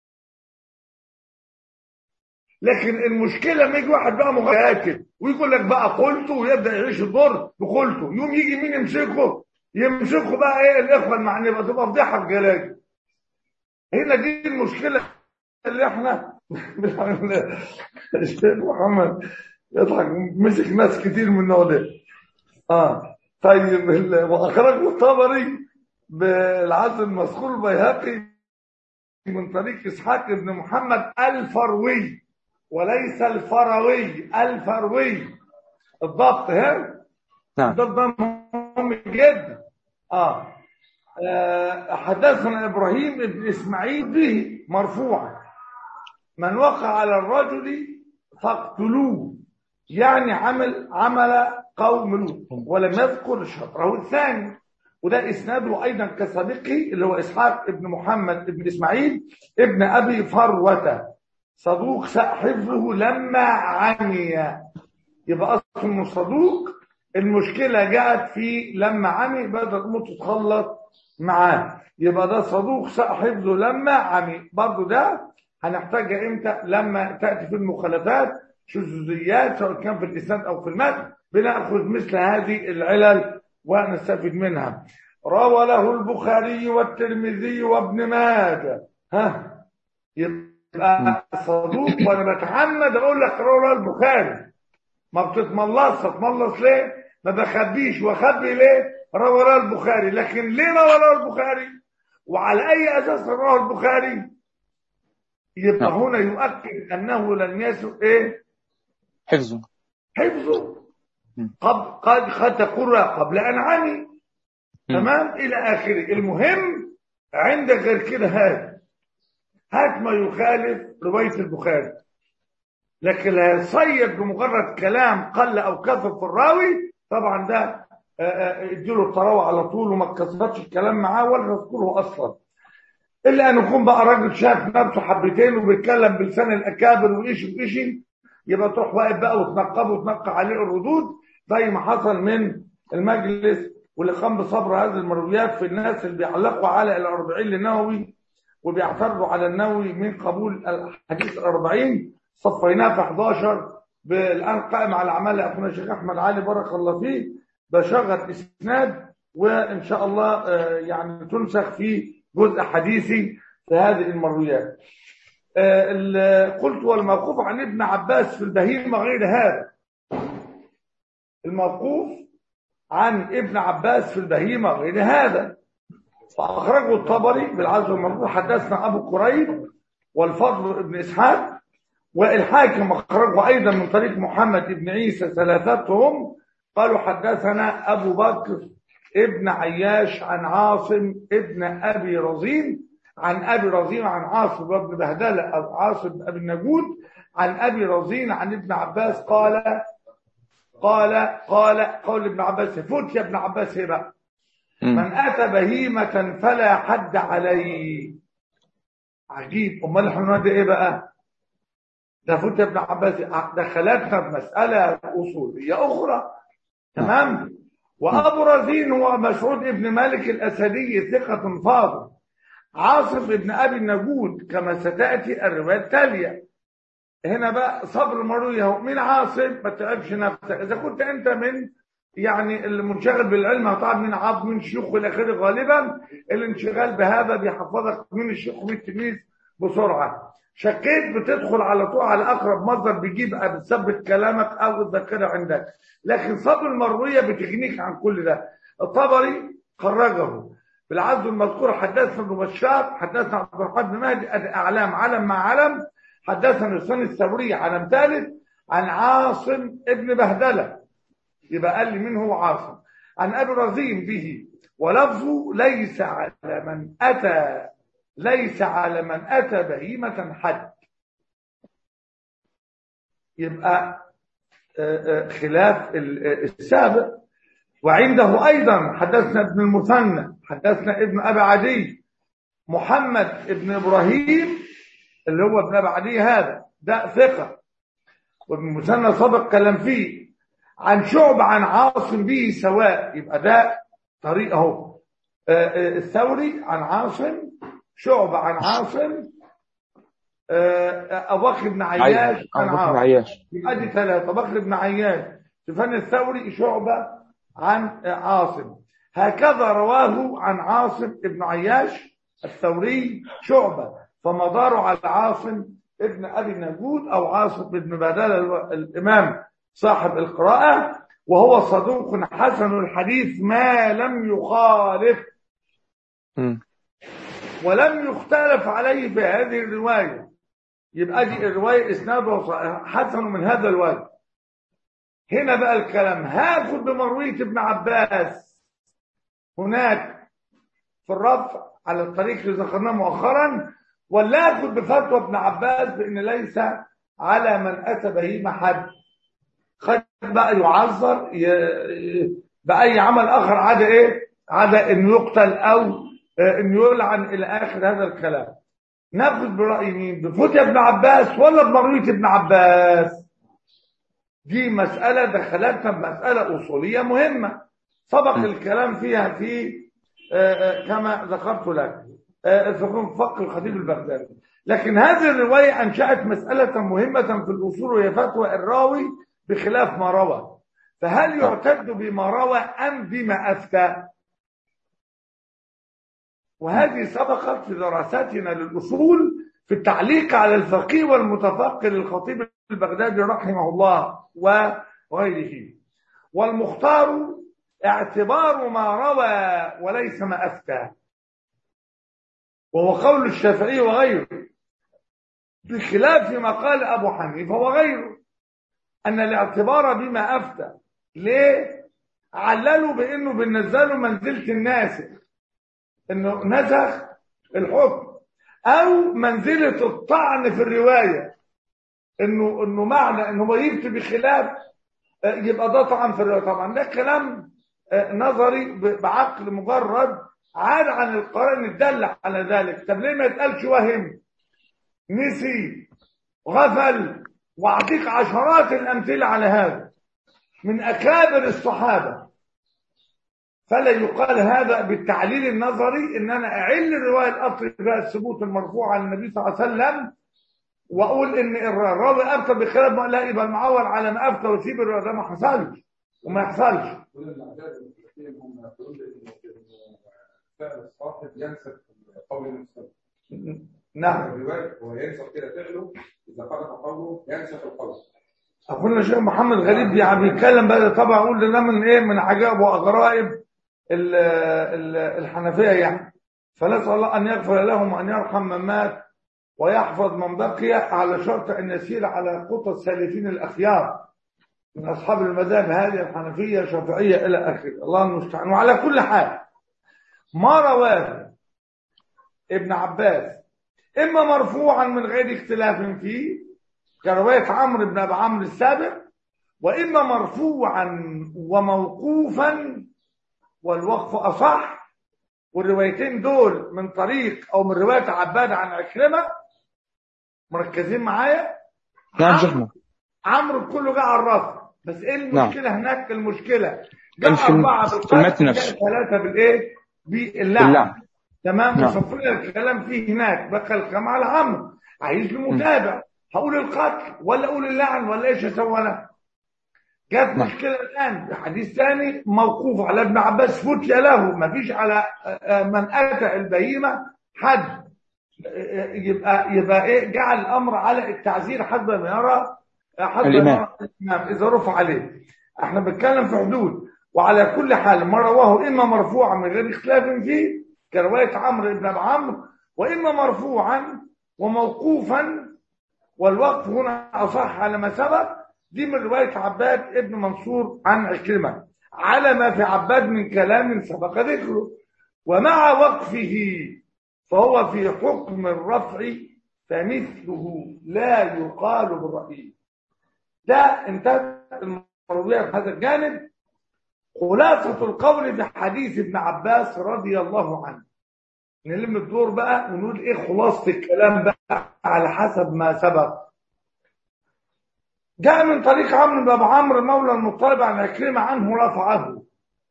Speaker 1: لكن المشكله لما يجي واحد بقى مغاكل ويقول لك بقى قلته ويبدا يعيش الدور بقلته يوم يجي مين يمسكه يمسكه بقى ايه الاخوه المعنيه بقى تبقى فضيحه في جلاجل هنا دي المشكله اللي احنا الشيخ محمد يضحك مسك ناس كتير من النوع ده اه طيب ال- واخرجه الطبري بالعزل المذكور البيهقي من طريق اسحاق بن محمد الفروي وليس الفروي الفروي الضبط ها
Speaker 2: نعم
Speaker 1: ده ده مهم جدا اه آه، حدثنا ابراهيم بن اسماعيل به مرفوعا من وقع على الرجل فاقتلوه يعني عمل عمل قوم لوط ولم يذكر شطره الثاني وده اسناده ايضا كسابقه اللي هو اسحاق ابن محمد ابن اسماعيل ابن ابي فروه صدوق حفظه لما عمي يبقى اصلا من صدوق المشكله جاءت في لما عمي بدأت الامور تتخلط معاه يبقى ده صدوق حفظه لما عمي برضه ده هنحتاجها امتى لما تاتي في المخالفات شذوذيات سواء كان في الاسناد او في المتن بناخذ مثل هذه العلل ونستفيد منها روى له البخاري والترمذي وابن ماجه ها يبقى صدوق وانا بتحمد اقول لك رواه البخاري ما بتتملصش تتملص ليه ما بخبيش واخبي ليه رواه البخاري لكن ليه رواه البخاري وعلى اي اساس رواه البخاري يبقى
Speaker 2: نعم.
Speaker 1: هنا يؤكد انه لم يسر ايه
Speaker 2: حفظه
Speaker 1: حفظه
Speaker 2: مم.
Speaker 1: قد قد قد تكون قبل ان عمي
Speaker 2: مم.
Speaker 1: تمام الى اخره المهم عندك غير كده هات هات ما يخالف روايه البخاري لكن لا يصيد بمجرد كلام قل او كثر في الراوي طبعا ده آه، آه، اديله الطراوه على طول وما تكسرش الكلام معاه ولا تذكره اصلا الا ان يكون بقى راجل شاف نفسه حبتين وبيتكلم بلسان الاكابر وايش وايش يبقى تروح واقف بقى وتنقبه وتنقى عليه الردود زي ما حصل من المجلس واللي قام بصبر هذه المرويات في الناس اللي بيعلقوا على الأربعين للنووي وبيعترضوا على النووي من قبول الحديث الأربعين صفيناه في 11 الآن قائم على أعمال أخونا الشيخ أحمد علي بارك الله فيه بشغل إسناد وإن شاء الله آه، يعني تنسخ في جزء حديثي في هذه المرويات آه، ال- قلت والموقوف عن ابن عباس في البهيمة غير هذا الموقوف عن ابن عباس في البهيمة غير هذا فأخرجه الطبري بالعزو المنظور حدثنا أبو كريب والفضل ابن إسحاق والحاكم أخرجه أيضا من طريق محمد بن عيسى ثلاثتهم قالوا حدثنا أبو بكر ابن عياش عن عاصم ابن أبي رزين عن أبي رزين عن عاصم بن بهدلة أو عاصم بن أبي النجود عن أبي رزين عن ابن عباس قال قال قال قول ابن عباس فوت يا ابن عباس ايه بقى
Speaker 2: مم.
Speaker 1: من اتى بهيمه فلا حد عليه عجيب امال احنا ده ايه بقى ده فوت يا ابن عباس دخلتنا في مساله اصوليه اخرى تمام وابو رزين هو مسعود ابن مالك الاسدي ثقه فاضل عاصم ابن ابي النجود كما ستاتي الروايه التاليه هنا بقى صبر المروي اهو مين عاصم ما تتعبش نفسك اذا كنت انت من يعني المنشغل بالعلم هتعرف من عض من شيوخ والى اخره غالبا الانشغال بهذا بيحفظك من الشيخ ومن التلميذ بسرعه شكيت بتدخل على طول على اقرب مصدر بيجيب بتثبت كلامك او الذاكره عندك لكن صبر المرويه بتغنيك عن كل ده الطبري خرجه بالعزو المذكور حدثنا ابن بشار حدثنا عبد الرحمن بن مهدي أدي اعلام علم مع علم حدثنا لسان الثوري علم ثالث عن عاصم ابن بهدله يبقى قال لي مين هو عاصم عن ابي رزين به ولفظه ليس على من اتى ليس على من اتى بهيمه حد يبقى آه، آه، خلاف ال- آه، السابق وعنده ايضا حدثنا ابن المثنى حدثنا ابن ابي عدي محمد ابن ابراهيم اللي هو ابن ابي عدي هذا ده ثقه وابن المثنى سبق كلام فيه عن شعب عن عاصم به سواء يبقى ده طريق اهو آه، آه، الثوري عن عاصم شعب عن عاصم آه، ابو بكر بن عياش عن
Speaker 2: أبو بكر
Speaker 1: عاصم
Speaker 2: عياش
Speaker 1: يبقى دي ثلاثة بكر بن عياش سفيان الثوري شعبة عن عاصم هكذا رواه عن عاصم ابن عياش الثوري شعبة فمداره على عاصم ابن أبي النجود أو عاصم ابن بدال الإمام صاحب القراءة وهو صدوق حسن الحديث ما لم يخالف
Speaker 2: مم.
Speaker 1: ولم يختلف عليه في هذه الرواية يبقى دي الرواية إسنادها صحيح- حسن من هذا الوجه هنا بقى الكلام هاخد بمروية ابن عباس هناك في الرفع على الطريق اللي ذكرناه مؤخرا ولا اخد بفتوى ابن عباس بان ليس على من اتى بهيمه حد خد بقى يعذر ي- باي عمل اخر عدا ايه عدا انه يقتل او آه، انه يلعن الى اخر هذا الكلام ناخذ براي مين بفتوى ابن عباس ولا بمرويه ابن عباس دي مساله دخلتنا بمساله اصوليه مهمه سبق الكلام فيها في آه، آه، كما ذكرت لك آه، في فقه الخطيب البغدادي لكن هذه الروايه انشات مساله مهمه في الاصول وهي فتوى الراوي بخلاف ما روى فهل يعتد بما روى ام بما افتى وهذه سبقت في دراستنا للاصول في التعليق على الفقيه والمتفقه للخطيب البغدادي رحمه الله وغيره والمختار اعتبار ما روى وليس ما افتى وهو قول الشافعي وغيره بخلاف ما قال ابو حنيفه وغيره ان الاعتبار بما افتى ليه عللوا بانه بنزلوا منزله الناسخ انه نسخ الحكم او منزله الطعن في الروايه انه انه معنى انه ما يفتي بخلاف آه، يبقى ده طعن في الروايه طبعا ده كلام آه، نظري ب- بعقل مجرد عاد عن القرآن الدل على ذلك طب ليه ما يتقالش وهم نسي غفل واعطيك عشرات الامثله على هذا من اكابر الصحابه فلا يقال هذا بالتعليل النظري ان انا اعل الروايه الاصل فيها الثبوت المرفوع عن النبي صلى الله عليه وسلم واقول ان الراوي افتى بخلاف ما لا يبقى المعول على ما افتى ويسيب الروايه ده ما حصلش وما يحصلش
Speaker 6: كل الاعداد المسلمين هم يقولون ان فعل الصاحب ينسب قول المسلم
Speaker 1: نعم
Speaker 6: الروايه هو ينسب كده فعله اذا خالف قوله ينسب القول
Speaker 1: اخونا الشيخ محمد غريب يعني بيتكلم بقى طبعا اقول ده من ايه من عجائب واغرائب ال- ال- الحنفيه يعني فنسال الله ان يغفر لهم وان يرحم من مات ويحفظ من بقي على شرط ان يسير على خطى السالفين الاخيار من اصحاب المذاهب هذه الحنفيه الشافعيه الى اخره الله المستعان وعلى كل حال ما رواه ابن عباس اما مرفوعا من غير اختلاف فيه كروايه عمرو بن ابي عمرو السابق واما مرفوعا وموقوفا والوقف اصح والروايتين دول من طريق او من روايه عباد عن عكرمه مركزين معايا
Speaker 2: نعم شيخنا
Speaker 1: عمرو كله جاء على الرفع بس ايه المشكله هناك المشكله
Speaker 2: كان
Speaker 1: جاء
Speaker 2: في الم-
Speaker 1: اربعه
Speaker 2: في
Speaker 1: بالقتل
Speaker 2: المتن نفسه.
Speaker 1: جاء ثلاثه بالايه باللعن
Speaker 2: باللعن.
Speaker 1: تمام
Speaker 2: نعم.
Speaker 1: وصفنا الكلام فيه هناك بقى الكلام على عمرو عايز له متابع هقول القتل ولا اقول اللعن ولا ايش اسوي انا جت
Speaker 2: نعم.
Speaker 1: مشكله الان حديث ثاني موقوف على ابن عباس فتي له ما فيش على آه، من اتى البهيمه حد آه، يبقى يبقى ايه جعل الامر على التعزير حتى ما يرى حتى ما
Speaker 2: الإمام.
Speaker 1: يرى الامام اذا رفع عليه احنا بنتكلم في حدود وعلى كل حال ما رواه اما مرفوعا من غير اختلاف فيه كروايه عمرو بن ابي عمرو واما مرفوعا وموقوفا والوقف هنا اصح على ما سبق دي من روايه عباد ابن منصور عن عكرمه على ما في عباد من كلام سبق ذكره ومع وقفه فهو في حكم الرفع فمثله لا يقال بالرأي ده انتهت المروية في هذا الجانب خلاصة القول في حديث ابن عباس رضي الله عنه نلم الدور بقى ونقول ايه خلاصة الكلام بقى على حسب ما سبق جاء من طريق عمرو بن ابي عمرو مولى المطلب عن عكرمة عنه رفعه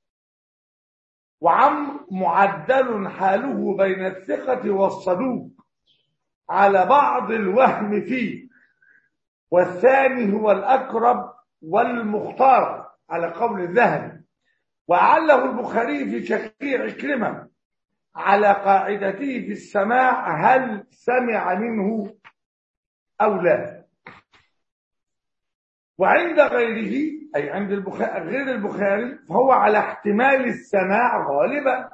Speaker 1: وعمرو معدل حاله بين الثقة والصدوق على بعض الوهم فيه والثاني هو الأقرب والمختار على قول الذهبي وعله البخاري في شكيع عكرمة على قاعدته في السماع هل سمع منه أو لا وعند غيره أي عند البخاري غير البخاري فهو على احتمال السماع غالبا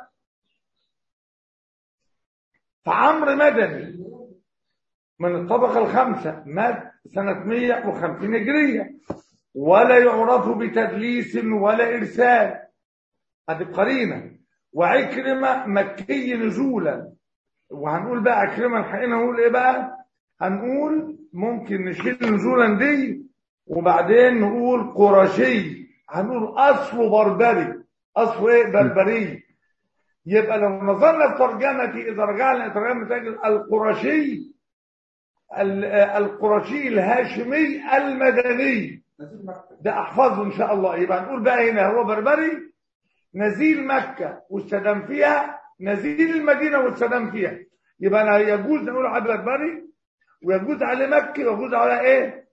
Speaker 1: فعمرو مدني من الطبقة الخامسة مات سنة 150 هجرية ولا يعرف بتدليس ولا إرسال هذه قرينة وعكرمة مكي نزولا وهنقول بقى عكرمة الحقيقة نقول ايه بقى هنقول ممكن نشيل نزولا دي وبعدين نقول قرشي هنقول اصله بربري اصله ايه بربري يبقى لو نظرنا في ترجمتي اذا رجعنا لترجمه تجد القرشي ال- القرشي الهاشمي المدني ده احفظه ان شاء الله يبقى نقول بقى هنا هو بربري نزيل مكة واستدام فيها نزيل المدينة واستدام فيها يبقى أنا يجوز نقول على بربري ويجوز على مكة ويجوز على ايه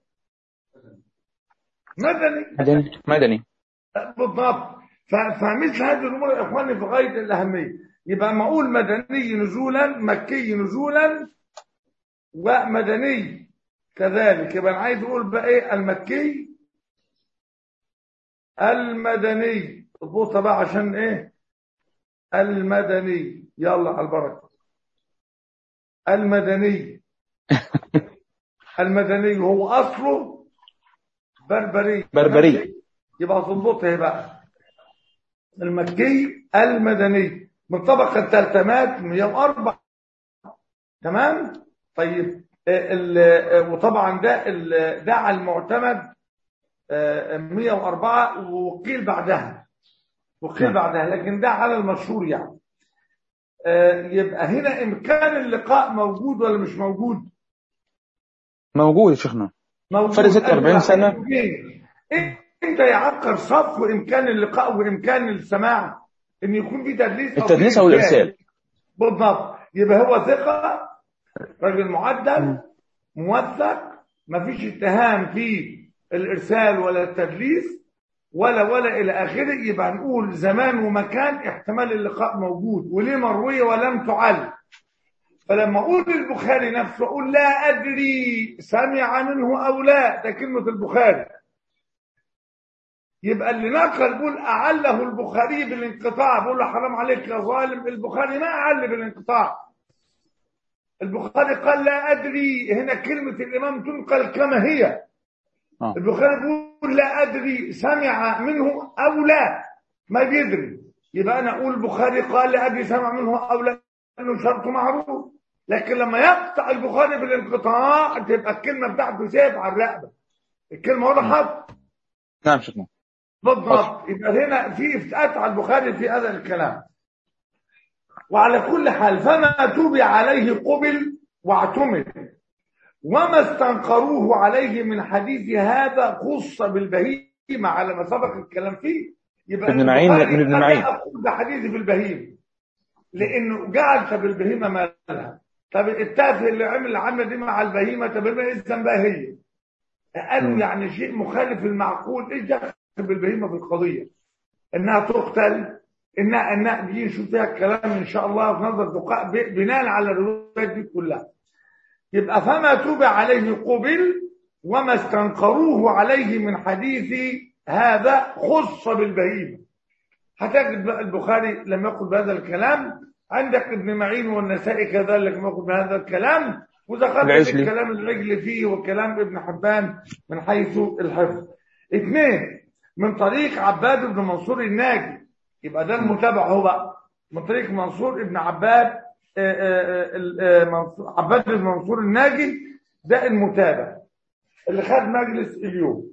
Speaker 1: مدني
Speaker 2: مدني مدني
Speaker 1: بالضبط ف- فمثل هذه الامور يا اخواني في غايه الاهميه يبقى ما اقول مدني نزولا مكي نزولا ومدني كذلك يبقى انا عايز اقول بقى ايه المكي المدني اضبطها بقى عشان ايه المدني يلا على البركه المدني المدني هو اصله بربري
Speaker 2: بربري.
Speaker 1: يبقى تضبطها بقى المكي المدني من طبقه الثالثمات 104 تمام طيب آه، ال- آه، وطبعا ده ال- ده على المعتمد آه، 104 وقيل بعدها وقيل
Speaker 2: نعم.
Speaker 1: بعدها لكن ده على المشهور يعني آه، يبقى هنا امكان اللقاء موجود ولا مش موجود
Speaker 2: موجود يا شيخنا
Speaker 1: موجود
Speaker 2: فرق 46 سنة.
Speaker 1: موجود. انت يعكر صف وامكان اللقاء وامكان السماع ان يكون في تدليس أو
Speaker 2: التدليس
Speaker 1: في
Speaker 2: او
Speaker 1: إرسال.
Speaker 2: الارسال
Speaker 1: بالضبط يبقى هو ثقة راجل معدل موثق مفيش اتهام في الارسال ولا التدليس ولا ولا الى اخره يبقى نقول زمان ومكان احتمال اللقاء موجود وليه مرويه ولم تعل فلما اقول البخاري نفسه اقول لا ادري سمع منه او لا ده كلمه البخاري يبقى اللي نقل بيقول اعله البخاري بالانقطاع بقول له حرام عليك يا ظالم البخاري ما اعل بالانقطاع البخاري قال لا ادري هنا كلمه الامام تنقل كما هي
Speaker 2: آه.
Speaker 1: البخاري بيقول لا ادري سمع منه او لا ما بيدري يبقى انا اقول البخاري قال لا ادري سمع منه او لا انه شرط معروف لكن لما يقطع البخاري بالانقطاع تبقى الكلمه بتاعته سيف على الرقبه الكلمه وضحت
Speaker 2: نعم شيخنا
Speaker 1: بالضبط يبقى هنا في افتئات على البخاري في هذا الكلام وعلى كل حال فما توبي عليه قبل واعتمد وما استنقروه عليه من حديث هذا خص بالبهيمة على ما سبق الكلام فيه يبقى
Speaker 2: ابن معين
Speaker 1: البخاري
Speaker 2: من ابن
Speaker 1: قد
Speaker 2: معين.
Speaker 1: أقول بحديث في البهيمة لأنه جعل بالبهيمة مالها طب التافه اللي عمل العمل دي مع البهيمة طب ما ايه ذنبها هي قالوا
Speaker 2: مم.
Speaker 1: يعني شيء مخالف المعقول ايش دخل بالبهيمة في القضية انها تقتل انها انها دي نشوف فيها الكلام ان شاء الله في نظر دقاء ب- بناء على الروايات دي كلها يبقى فما توب عليه قبل وما استنقروه عليه من حديث هذا خص بالبهيمة هتجد بقى البخاري لم يقل بهذا الكلام عندك ابن معين والنسائي كذلك لم يقل بهذا الكلام وذكرت
Speaker 2: العجلي.
Speaker 1: الكلام العجل فيه وكلام ابن حبان من حيث الحفظ اثنين من طريق عباد بن منصور الناجي يبقى ده المتابع هو بقى من طريق منصور ابن عباد آه، آه، آه، آه، منصور- عباد بن منصور الناجي ده المتابع اللي خد مجلس اليوم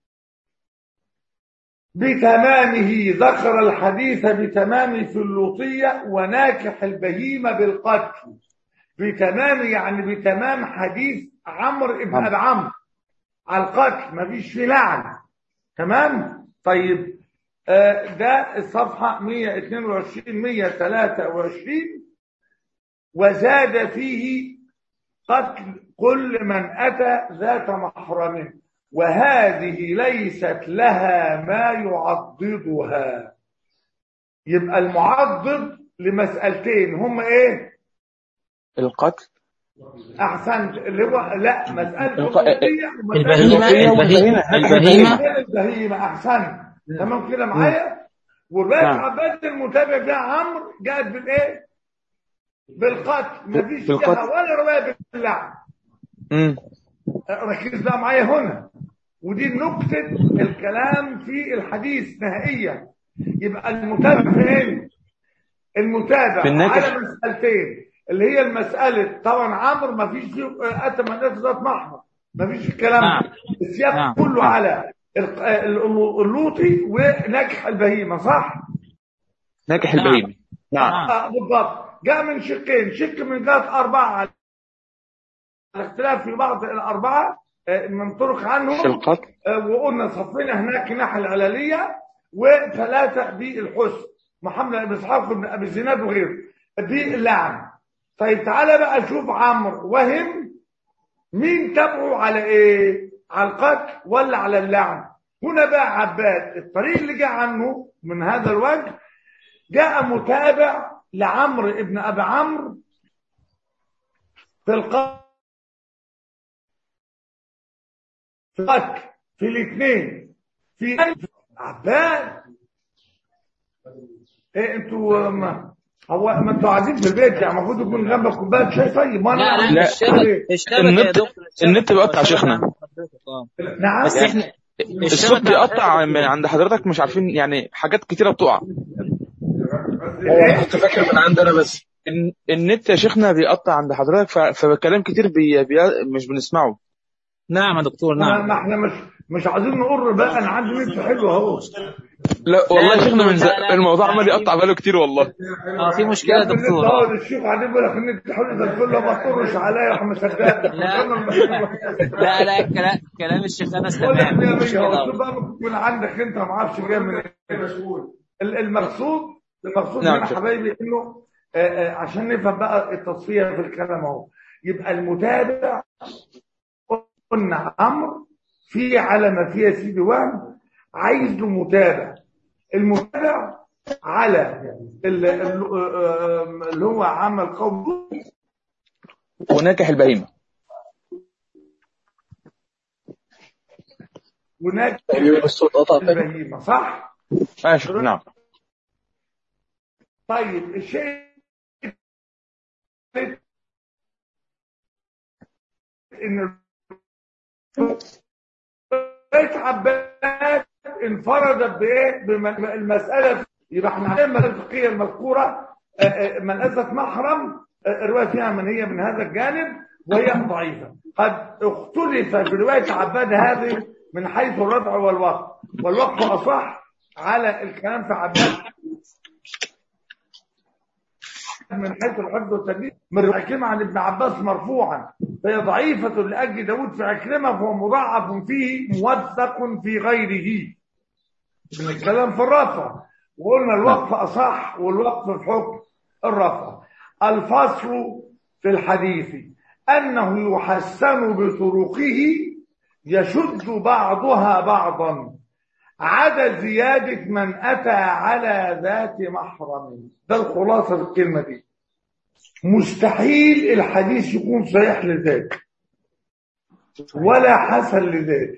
Speaker 1: بتمامه ذكر الحديث بتمامه في اللوطية وناكح البهيمة بالقتل بتمام يعني بتمام حديث عمرو ابن
Speaker 2: عمرو.
Speaker 1: أبي عمرو على القتل مفيش فيه لعن تمام طيب آه، ده الصفحة 122 123 وزاد فيه قتل كل من أتى ذات محرم وهذه ليست لها ما يعضدها يبقى المعضد لمسألتين هم ايه
Speaker 2: القتل
Speaker 1: احسنت اللي هو لا مسألة
Speaker 2: الق-
Speaker 1: الوصية ومسألة
Speaker 5: البهيمة
Speaker 2: البهيمة.
Speaker 5: البهيمة البهيمة
Speaker 1: غير البهيمة احسنت تمام كده معايا والرواية
Speaker 2: نعم.
Speaker 1: عباد المتابع فيها عمرو جاءت بالايه بالقتل مفيش
Speaker 2: بالقتل.
Speaker 1: فيها ولا رواية باللعن
Speaker 2: امم
Speaker 1: ركز بقى معايا هنا ودي نقطة الكلام في الحديث نهائيا يبقى المتابع فين؟ المتابع
Speaker 2: في النكش.
Speaker 1: على مسألتين اللي هي المسألة طبعا عمرو ما فيش فيه أتى من الناس ذات محمر ما فيش الكلام
Speaker 5: نعم.
Speaker 1: ده السياق
Speaker 5: نعم.
Speaker 1: كله على الق- ال- اللوطي ونكح البهيمة صح؟
Speaker 2: ناكح
Speaker 5: نعم.
Speaker 2: البهيمة نعم
Speaker 5: نعم.
Speaker 1: آه بالضبط جاء من شقين شق من جهة أربعة على الاختلاف في بعض الأربعة آه، من طرق
Speaker 2: في
Speaker 1: عنهم
Speaker 2: القتل
Speaker 1: آه، وقلنا صفينا هناك ناحية العلالية وثلاثة بالحسن محمد بن إسحاق بن أبي الزناد وغيره دي اللعن طيب تعالى بقى شوف عمرو وهم مين تبعه على ايه على القتل ولا على اللعن هنا بقى عباد الطريق اللي جاء عنه من هذا الوجه جاء متابع لعمرو ابن ابي عمرو في القتل في الأكل في الاثنين في عباد ايه انتوا ما هو ما انتوا قاعدين في البيت يعني المفروض يكون جنبك كوبايه شاي طيب ما
Speaker 7: لا
Speaker 1: انا
Speaker 7: لا
Speaker 2: لا.
Speaker 7: الشبكة الشبكة يا
Speaker 2: النت-
Speaker 7: دكتور
Speaker 2: النت بيقطع يا شيخنا.
Speaker 7: آه.
Speaker 1: نعم
Speaker 7: بس احنا
Speaker 2: الصوت
Speaker 7: الشبكة
Speaker 2: بيقطع من عند حضرتك مش عارفين يعني حاجات كتيرة بتقع
Speaker 1: إيه؟
Speaker 8: كنت فاكر من عندنا بس
Speaker 2: الن- النت يا شيخنا بيقطع عند حضرتك ف- فكلام كتير بي... بي... مش بنسمعه
Speaker 7: نعم يا دكتور
Speaker 1: ما
Speaker 7: نعم
Speaker 1: ما احنا مش مش عايزين نقر بقى انا عندي نت حلو اهو
Speaker 2: لا والله يا
Speaker 7: لا،
Speaker 2: شيخنا من ز...
Speaker 7: لا، لا.
Speaker 2: الموضوع عمال يقطع بقاله كتير والله
Speaker 7: اه في مشكلة يا
Speaker 1: يا ابني النت
Speaker 7: دكتور
Speaker 1: اهو الشيخ قاعدين بيقول لك النت حلو زي الفل ما تطرش عليا يا محمد سداد
Speaker 7: لا. لا لا كلام كلام الشيخ انس
Speaker 1: بقول لك
Speaker 7: تمام
Speaker 1: مية
Speaker 7: مش
Speaker 1: مية
Speaker 7: كده
Speaker 1: هو بقى ممكن يكون عندك انت ما اعرفش جاي من ال- المقصود المقصود
Speaker 2: نعم،
Speaker 1: هنا
Speaker 2: شكرا.
Speaker 1: حبايبي انه آه، آه، عشان نفهم بقى التصفيه في الكلام اهو يبقى المتابع قلنا عمرو في على ما فيها سيدي وهم عايز له متابع المتابع على ال- ال- آه، آه، اللي هو عمل قوم
Speaker 2: وناكح البهيمة
Speaker 1: هناك
Speaker 8: تقريبا الصوت قطع تاني
Speaker 1: البهيمه صح؟
Speaker 2: ماشي نعم
Speaker 1: طيب الشيء الثالث ان بيت عباس انفردت بايه بالمساله يبقى احنا عندنا المساله الفقهيه المذكوره آه، آه، من اثبت محرم آه، الروايه فيها من هي من هذا الجانب وهي ضعيفه قد اختلف في روايه عباد هذه من حيث الرفع والوقف والوقف اصح على الكلام في عباد من حيث الحفظ والتدليس من عكرمة عن ابن عباس مرفوعا فهي ضعيفة لأجل داود في عكرمة فهو مضاعف فيه موثق في غيره من الكلام في الرفع وقلنا الوقف أصح والوقف في حكم الرفع الفصل في الحديث أنه يحسن بطرقه يشد بعضها بعضا عدا زيادة من أتى على ذات محرم ده الخلاصة في الكلمة دي مستحيل الحديث يكون صحيح لذاته ولا حسن لذاته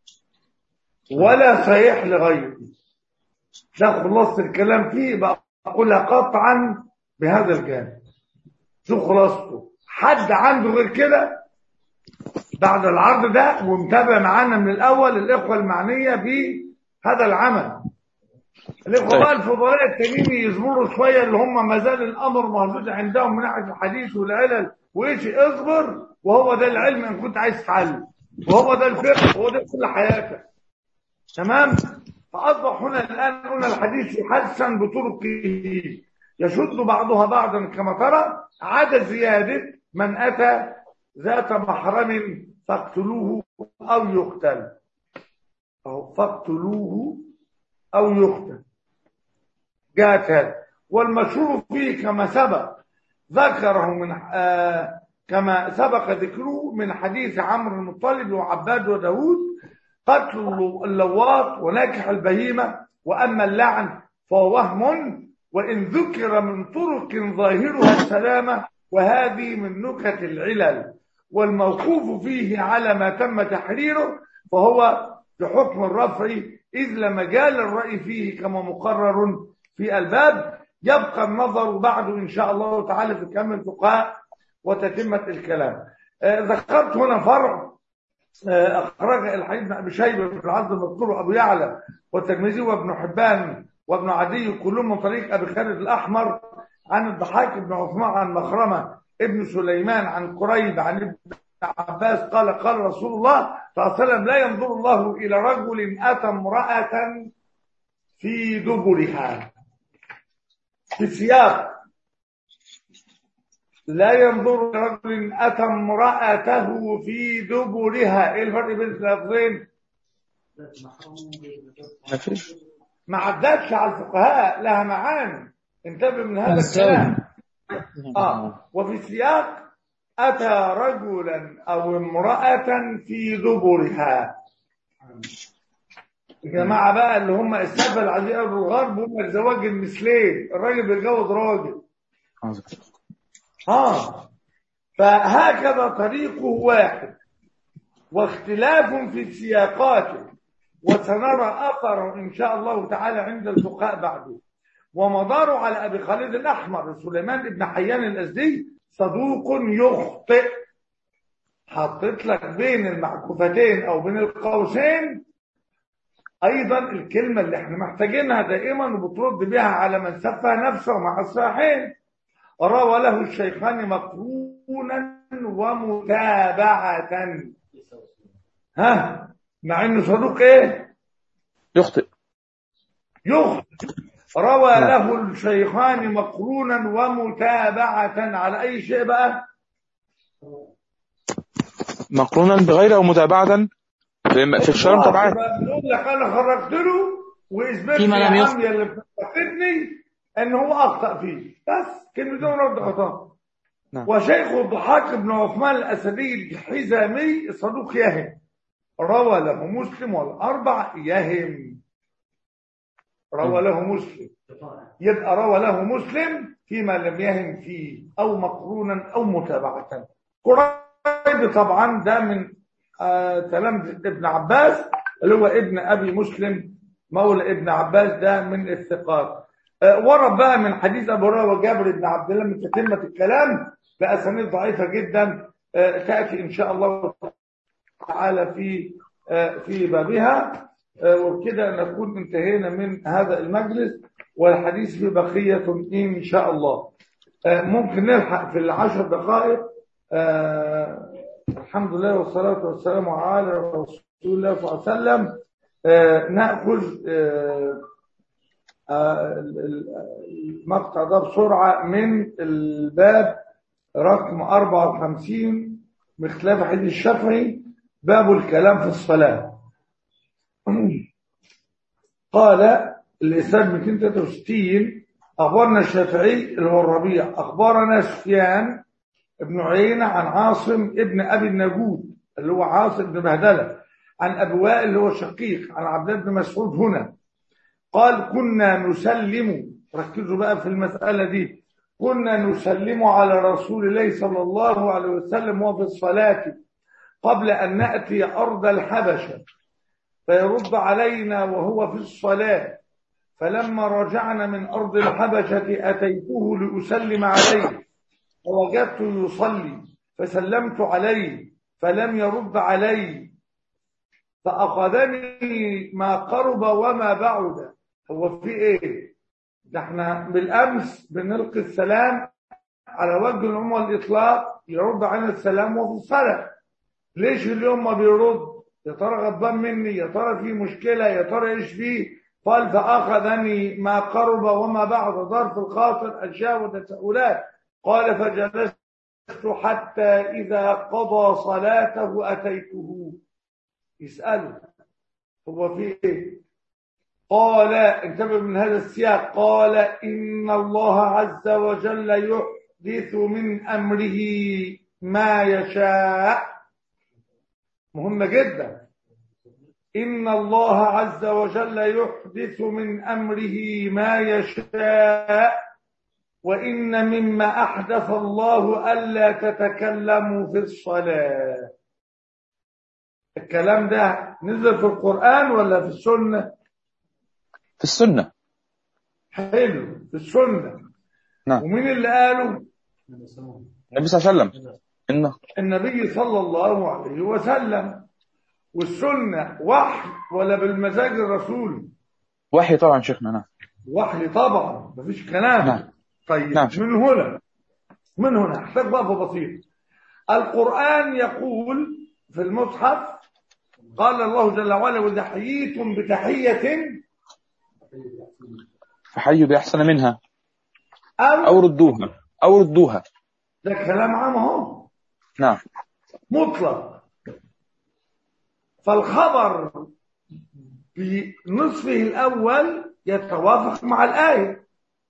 Speaker 1: ولا صحيح لغيره ده خلاصة الكلام فيه بقولها قطعا بهذا الجانب شو خلاصته حد عنده غير كده بعد العرض ده ومتابع معانا من الأول الإخوة المعنية في هذا العمل الإخوة
Speaker 2: طيب.
Speaker 1: بقى الفضلاء التانيين يصبروا شوية اللي هم ما زال الأمر موجود عندهم من ناحية الحديث والعلل وإيش اصبر وهو ده العلم إن كنت عايز تتعلم وهو ده الفقه وهو ده كل حياتك تمام فأصبح هنا الآن قلنا الحديث يحسن بطرقه يشد بعضها بعضا كما ترى عدا زيادة من أتى ذات محرم فاقتلوه أو يقتل أو فاقتلوه أو يقتل جاءت هذا والمشهور فيه كما سبق ذكره من آه كما سبق ذكره من حديث عمرو المطلب وعباد وداود قتل اللواط وناكح البهيمة وأما اللعن فهو وهم وإن ذكر من طرق ظاهرها السلامة وهذه من نكت العلل والموقوف فيه على ما تم تحريره فهو بحكم الرفع إذ لا مجال الرأي فيه كما مقرر في الباب يبقى النظر بعد إن شاء الله تعالى في كم الفقهاء وتتمة الكلام آه ذكرت هنا فرع آه أخرج الحديث بن أبي شيبة بن العبد المذكور أبو يعلى والترمذي وابن حبان وابن عدي كلهم من طريق أبي خالد الأحمر عن الضحاك بن عثمان عن مخرمة ابن سليمان عن قريب عن ابن عباس قال قال رسول الله صلى الله عليه وسلم لا ينظر الله إلى رجل أتى امرأة في دبرها في سياق لا ينظر رجل أتى امرأته في دبرها إيه الفرق بين اللفظين؟
Speaker 2: مفيش
Speaker 1: ما عدتش على الفقهاء لها معاني انتبه من هذا الكلام آه وفي سياق أتى رجلا أو امرأة في دبرها الجماعة بقى اللي هم السبب العزيز الغرب هم الزواج المثلين الراجل بيتجوز راجل اه فهكذا طريقه واحد واختلاف في سياقاته وسنرى أثره إن شاء الله تعالى عند الفقهاء بعده ومداره على أبي خالد الأحمر سليمان بن حيان الأزدي صدوق يخطئ حطيت لك بين المعكوفتين أو بين القوسين أيضا الكلمة اللي احنا محتاجينها دائما وبترد بها على من سفه نفسه مع الصحيحين روى له الشيخان مقرونا ومتابعة ها مع انه صدوق ايه
Speaker 2: يخطئ
Speaker 1: يخطئ روى له الشيخان مقرونا ومتابعة على اي شيء بقى
Speaker 2: مقرونا بغيره ومتابعة في في الشرم تبعات
Speaker 1: يبقى بنقول لك انا خرجت له واثبت
Speaker 7: فيما
Speaker 1: لي
Speaker 7: لم
Speaker 1: يا
Speaker 7: يخطئ.
Speaker 1: عمي اللي بتفقدني ان هو اخطا فيه بس كلمتين رد خطا
Speaker 2: نعم.
Speaker 1: وشيخ الضحاك بن عثمان الاسدي الحزامي الصدوق يهم روى له مسلم والاربع يهم روى له مسلم يبقى روى له مسلم فيما لم يهم فيه او مقرونا او متابعه قريب طبعا ده من آه تلامذة ابن عباس اللي هو ابن ابي مسلم مولى ابن عباس ده من الثقات آه ورد بقى من حديث ابو هريره وجابر بن عبد الله من تتمه الكلام باسانيد ضعيفه جدا آه تاتي ان شاء الله تعالى في آه في بابها آه وبكده نكون انتهينا من هذا المجلس والحديث في بقيه ان شاء الله آه ممكن نلحق في العشر دقائق آه الحمد لله والصلاة والسلام على رسول الله صلى الله عليه وسلم آه نأخذ آه آه المقطع ده بسرعة من الباب رقم 54 بخلاف حديث الشافعي باب الكلام في الصلاة قال الإسلام 263 أخبرنا الشافعي اللي هو الربيع أخبرنا سفيان ابن عيينة عن عاصم ابن أبي النجود اللي هو عاصم بن بهدلة عن أبي وائل اللي هو شقيق عن عبد الله بن مسعود هنا قال كنا نسلم ركزوا بقى في المسألة دي كنا نسلم على رسول الله صلى الله عليه وسلم وفي الصلاة قبل أن نأتي أرض الحبشة فيرد علينا وهو في الصلاة فلما رجعنا من أرض الحبشة أتيته لأسلم عليه فوجدته يصلي فسلمت عليه فلم يرد علي فأخذني ما قرب وما بعد هو في ايه ده احنا بالامس بنلقي السلام على وجه العموم والاطلاق يرد علينا السلام وفي الصلاه ليش اليوم ما بيرد يا ترى غضبان مني يا ترى في مشكله يا ترى ايش فيه قال فاخذني ما قرب وما بعد ظرف الخاطر اشياء وتساؤلات قال فجلست حتى اذا قضى صلاته اتيته يساله هو في ايه قال انتبه من هذا السياق قال إن الله عز وجل يحدث من أمره ما يشاء مهمة جدا إن الله عز وجل يحدث من أمره ما يشاء وإن مما أحدث الله ألا تتكلموا في الصلاة الكلام ده نزل في القرآن ولا في السنة
Speaker 2: في السنة
Speaker 1: حلو في السنة
Speaker 2: نعم.
Speaker 1: ومين اللي قاله
Speaker 2: النبي صلى الله عليه وسلم إنه
Speaker 1: النبي صلى الله عليه وسلم والسنة وحي ولا بالمزاج الرسول
Speaker 2: وحي طبعا شيخنا نعم
Speaker 1: وحي طبعا مفيش كلام
Speaker 2: نعم.
Speaker 1: طيب
Speaker 2: نعم.
Speaker 1: من هنا من هنا احتاج وقفه بسيط القرآن يقول في المصحف قال الله جل وعلا وإذا حييتم بتحية
Speaker 2: فحيوا بأحسن منها
Speaker 1: أو,
Speaker 2: أو ردوها أو ردوها
Speaker 1: ده كلام عام اهو
Speaker 2: نعم
Speaker 1: مطلق فالخبر بنصفه الأول يتوافق مع الآية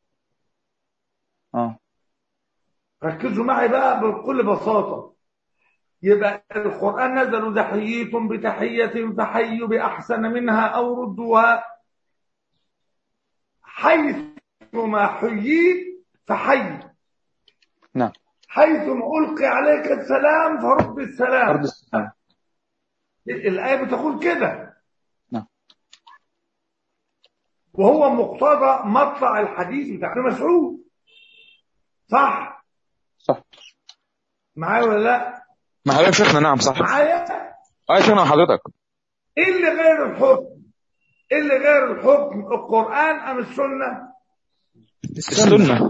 Speaker 2: آه.
Speaker 1: ركزوا معي بقى بكل بساطة يبقى القرآن نزل إذا حييتم بتحية فحيوا بأحسن منها أو ردوها حيث ما حييت فحي
Speaker 2: نعم
Speaker 1: حيث ما ألقي عليك السلام فرد السلام
Speaker 2: أرض السلام
Speaker 1: الآية بتقول كده
Speaker 2: نعم.
Speaker 1: وهو مقتضى مطلع الحديث بتاع ابن مسعود صح
Speaker 2: صح
Speaker 1: معايا ولا لا
Speaker 2: ما حضرتك شيخنا نعم صح
Speaker 1: معايا
Speaker 2: اه يا شيخنا حضرتك
Speaker 1: ايه اللي غير الحكم ايه اللي غير الحكم القرآن ام السنة
Speaker 2: السنة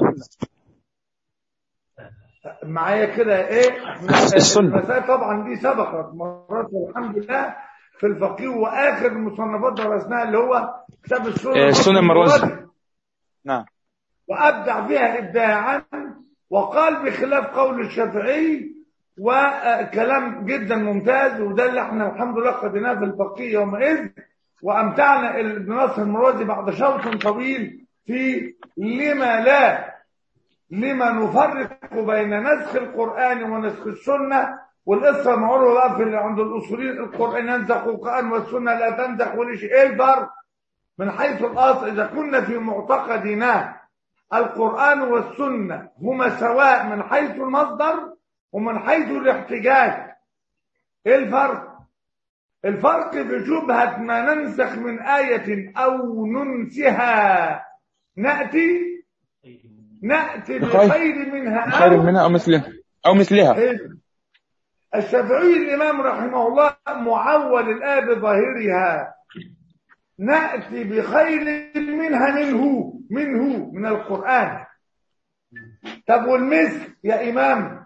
Speaker 1: معايا كده ايه احنا
Speaker 2: السنة.
Speaker 1: المسائل طبعا دي سبقت مرات والحمد لله في الفقيه واخر المصنفات درسناها اللي هو كتاب السنة
Speaker 2: آه، السنة المروزي. نعم
Speaker 1: وأبدع فيها إبداعا وقال بخلاف قول الشافعي وكلام جدا ممتاز وده اللي احنا الحمد لله خدناه في الفقيه يومئذ وأمتعنا ابن نصر المروزي بعد شوط طويل في لما لا لما نفرق بين نسخ القرآن ونسخ السنة والقصة معروفة بقى في اللي عند الأصوليين القرآن ينسخ القرآن والسنة لا تنسخ وليش إيه الفرق؟ من حيث الأصل إذا كنا في معتقدنا القرآن والسنة هما سواء من حيث المصدر ومن حيث الاحتجاج ايه الفرق الفرق في شبهة ما ننسخ من آية أو ننسها نأتي نأتي
Speaker 2: بخير.
Speaker 1: بخير منها
Speaker 2: خير
Speaker 1: أو
Speaker 2: منها أو مثلها أو مثلها
Speaker 1: حلو. الشافعي الإمام رحمه الله معول الآية بظاهرها نأتي بخير منها منه منه من القرآن طب والمثل يا إمام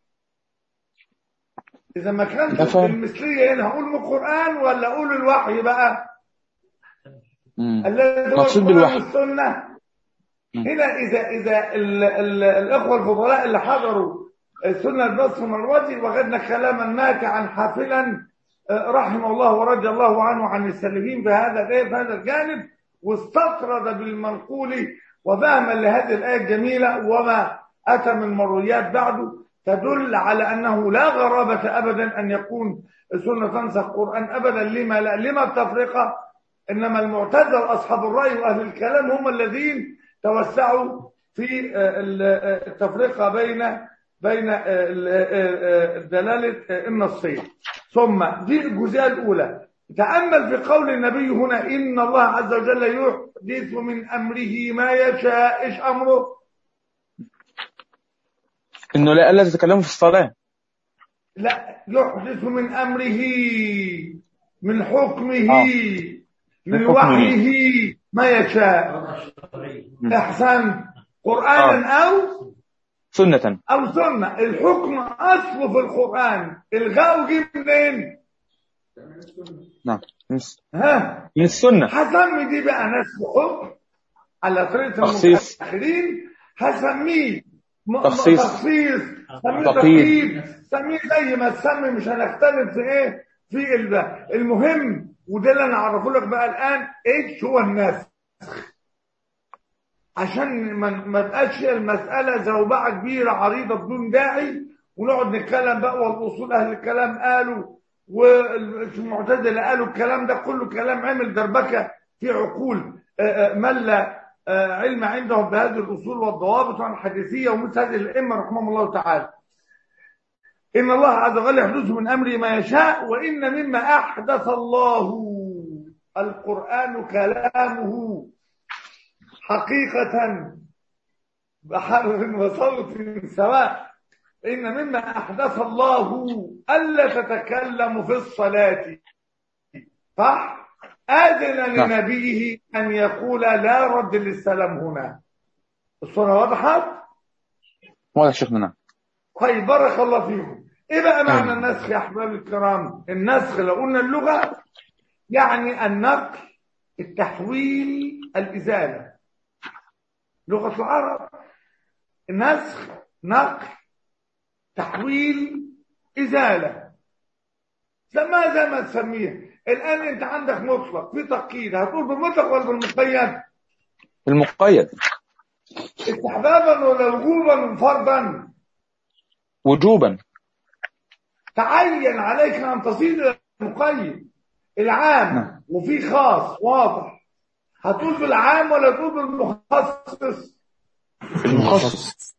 Speaker 1: إذا ما كانش
Speaker 2: ده فهم.
Speaker 1: المثلية هنا هقول من القرآن ولا أقول الوحي بقى
Speaker 2: مم.
Speaker 1: الذي هو
Speaker 2: مقصود
Speaker 1: القرآن
Speaker 2: بالوحي.
Speaker 1: والسنة
Speaker 2: مم.
Speaker 1: هنا إذا إذا ال ال الإخوة الفضلاء اللي حضروا السنة النص المروزي وجدنا كلاما ماتعا حافلا آه، رحمه الله ورضي الله عنه عن السالفين بهذا الآية في هذا الجانب واستطرد بالمنقول وفهما لهذه الآية الجميلة وما أتى من مرويات بعده تدل على أنه لا غرابة أبدا أن يكون السنة تنسخ القرآن أبدا لما لا لما التفرقة إنما المعتزلة أصحاب الرأي وأهل الكلام هم الذين توسعوا في آه، ال- آه، التفرقة بين بين آه، ال- آه، آه، دلالة آه، النصين ثم دي الجزئية الأولى تأمل في قول النبي هنا إن الله عز وجل يحدث من أمره ما يشاء إيش أمره
Speaker 2: إنه لا ألا تتكلموا في الصلاة
Speaker 1: لا يحدث من أمره من حكمه
Speaker 2: آه.
Speaker 1: من
Speaker 2: من حكمه.
Speaker 1: وحيه ما يشاء أحسن قرآنا أو
Speaker 2: سنة
Speaker 1: أو سنة الحكم أصله في القرآن الغاء جه منين
Speaker 2: نعم من
Speaker 1: ها
Speaker 2: من السنة
Speaker 1: هسمي دي بقى نسخ حكم على طريقة
Speaker 2: تخصيص.
Speaker 1: المتأخرين هسميه م- م-
Speaker 2: تخصيص.
Speaker 1: تخصيص سميه
Speaker 2: تقييد.
Speaker 1: تقييد سميه زي ما تسمي مش هنختلف في ايه في ال- المهم وده اللي انا اعرفه لك بقى الان ايش هو النسخ عشان ما ما تبقاش هي المسألة زوبعة كبيرة عريضة بدون داعي ونقعد نتكلم بقى والأصول أهل الكلام قالوا والمعتزلة قالوا الكلام ده كله كلام عمل دربكة في عقول آه، آه، من لا آه، علم عندهم بهذه الأصول والضوابط والحديثية ومثل هذه الأئمة رحمهم الله تعالى إن الله عز وجل يحدث من أمره ما يشاء وإن مما أحدث الله القرآن كلامه حقيقة بحر وصوت سواء إن مما أحدث الله ألا تتكلم في الصلاة صح؟ أذن
Speaker 2: نعم.
Speaker 1: لنبيه أن يقول لا رد للسلام هنا الصورة وضحت؟
Speaker 2: واضح شيخنا نعم
Speaker 1: طيب بارك الله فيكم ايه بقى معنى
Speaker 2: آمين.
Speaker 1: النسخ يا احبابي الكرام النسخ لو قلنا اللغه يعني النقل التحويل الازاله لغه العرب النسخ نقل تحويل ازاله سماها زي ما تسميها الان انت عندك مطلق في تقييد هتقول بالمطلق ولا بالمقيد
Speaker 2: المقيد
Speaker 1: استحبابا ولا وجوبا فرضا
Speaker 2: وجوبا
Speaker 1: تعين عليك أن تصير إلى المقيد العام
Speaker 2: نعم.
Speaker 1: وفي خاص واضح هتقول بالعام ولا تقول بالمخصص
Speaker 2: المخصص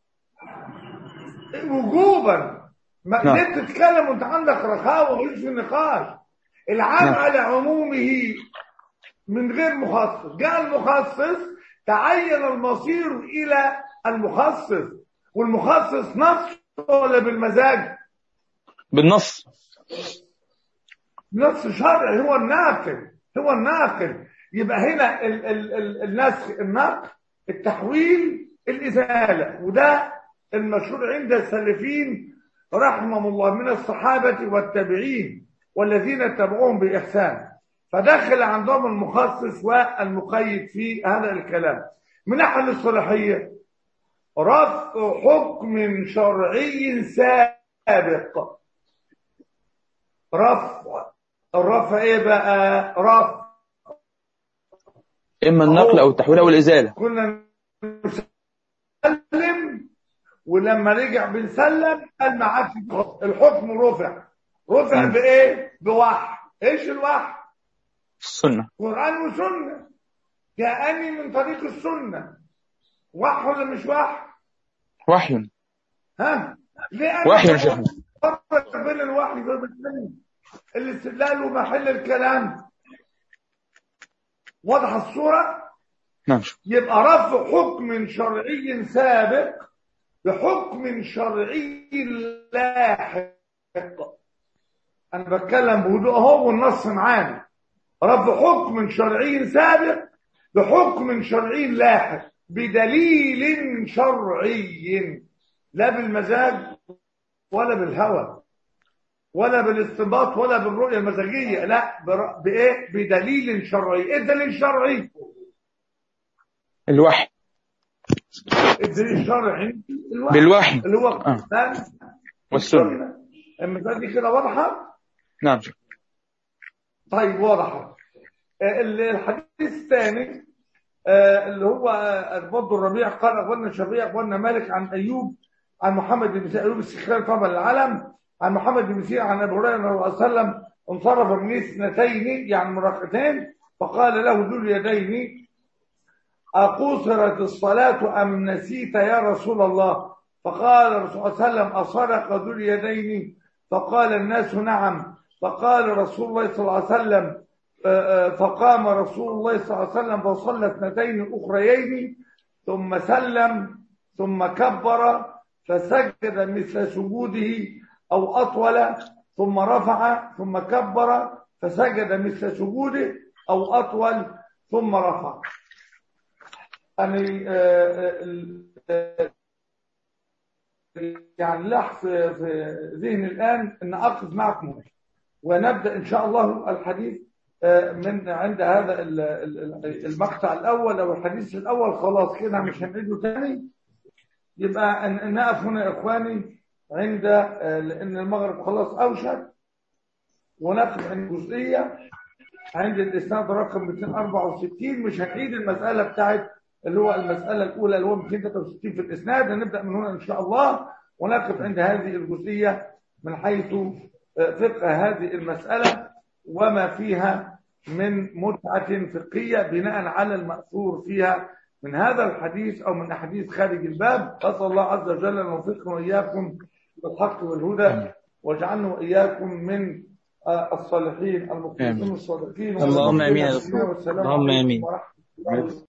Speaker 1: وجوبا ما
Speaker 2: نعم.
Speaker 1: ليه بتتكلم وانت عندك رخاوه ومفيش في النقاش العام
Speaker 2: نعم.
Speaker 1: على عمومه من غير مخصص جاء المخصص تعين المصير إلى المخصص والمخصص نص ولا بالمزاج
Speaker 2: بالنص
Speaker 1: نص شرعي هو الناقل هو الناقل يبقى هنا ال ال ال النسخ النقل التحويل الإزالة وده المشهور عند السلفين رحمهم الله من الصحابة والتابعين والذين اتبعوهم بإحسان فدخل عندهم المخصص والمقيد في هذا الكلام من ناحية الصلاحية رفع حكم شرعي سابق رفع الرفع ايه بقى رفع
Speaker 2: إما النقل أو التحويل أو الإزالة
Speaker 1: كنا نسلم ولما رجع بنسلم قال ما عادش الحكم رفع رفع
Speaker 2: مم.
Speaker 1: بايه بوحي ايش الوحي
Speaker 2: السنة
Speaker 1: قران وسنه جاءني من طريق السنه وحي ولا مش وحي
Speaker 2: وحي
Speaker 1: ها ليه
Speaker 2: وحي يا شيخنا.
Speaker 1: فرق بين الوحي وبين السنه الاستدلال ومحل الكلام واضح الصوره
Speaker 2: نعم
Speaker 1: يبقى رفع حكم شرعي سابق بحكم شرعي لاحق انا بتكلم بهدوء اهو والنص معانا رفع حكم شرعي سابق بحكم شرعي لاحق بدليل شرعي لا بالمزاج ولا بالهوى ولا بالاستنباط ولا بالرؤيه المزاجيه لا بر- بايه بدليل شرعي ايه الدليل الشرعي
Speaker 2: الوحي
Speaker 1: الدليل الشرعي الوحي
Speaker 2: بالوحي
Speaker 1: اللي هو
Speaker 2: آه.
Speaker 1: القرآن
Speaker 2: والسنة
Speaker 1: المثال دي كده واضحة
Speaker 2: نعم
Speaker 1: طيب واضحة آه، ال- الحديث الثاني آه، اللي هو آه، برضه الربيع قال اخبرنا الشافعي اخبرنا مالك عن ايوب عن محمد بن سعيد ايوب السخري طبعا العلم عن محمد بن سعيد عن ابي هريره رضي الله عنه وسلم انصرف من اثنتين يعني من ركعتين فقال له ذو اليدين أقصرت الصلاة أم نسيت يا رسول الله فقال الرسول صلى الله عليه وسلم أصرق ذو اليدين فقال الناس نعم فقال رسول الله صلى الله عليه وسلم آه، آه، فقام رسول الله صلى الله عليه وسلم فصلى اثنتين أخريين ثم سلم ثم كبر فسجد مثل سجوده أو أطول ثم رفع ثم كبر فسجد مثل سجوده أو أطول ثم رفع يعني آه، ال- آه، يعني لح في في ذهني الآن أن أقف معكم ونبدأ إن شاء الله الحديث آه، من عند هذا ال- ال- المقطع الأول أو الحديث الأول خلاص كده مش هنعيده تاني يبقى أن أن نقف هنا يا إخواني عند آه، لأن المغرب خلاص أوشك ونقف عند جزئية عند الإسناد رقم 264 مش هنعيد المسألة بتاعت اللي هو المسألة الأولى اللي هو 263 في الإسناد هنبدأ من هنا إن شاء الله ونقف عند هذه الجزئية من حيث آه، فقه هذه المسألة وما فيها من متعة فقهية بناء على المأثور فيها من هذا الحديث أو من أحاديث خارج الباب أسأل الله عز وجل أن يوفقنا وإياكم بالحق والهدى واجعلنا وإياكم من آه، الصالحين المخلصين
Speaker 2: آمين.
Speaker 1: الصادقين
Speaker 7: اللهم آمين يا
Speaker 1: والسلام
Speaker 7: دكتور. اللهم
Speaker 1: عليكم
Speaker 7: آمين.
Speaker 1: ورحمة الله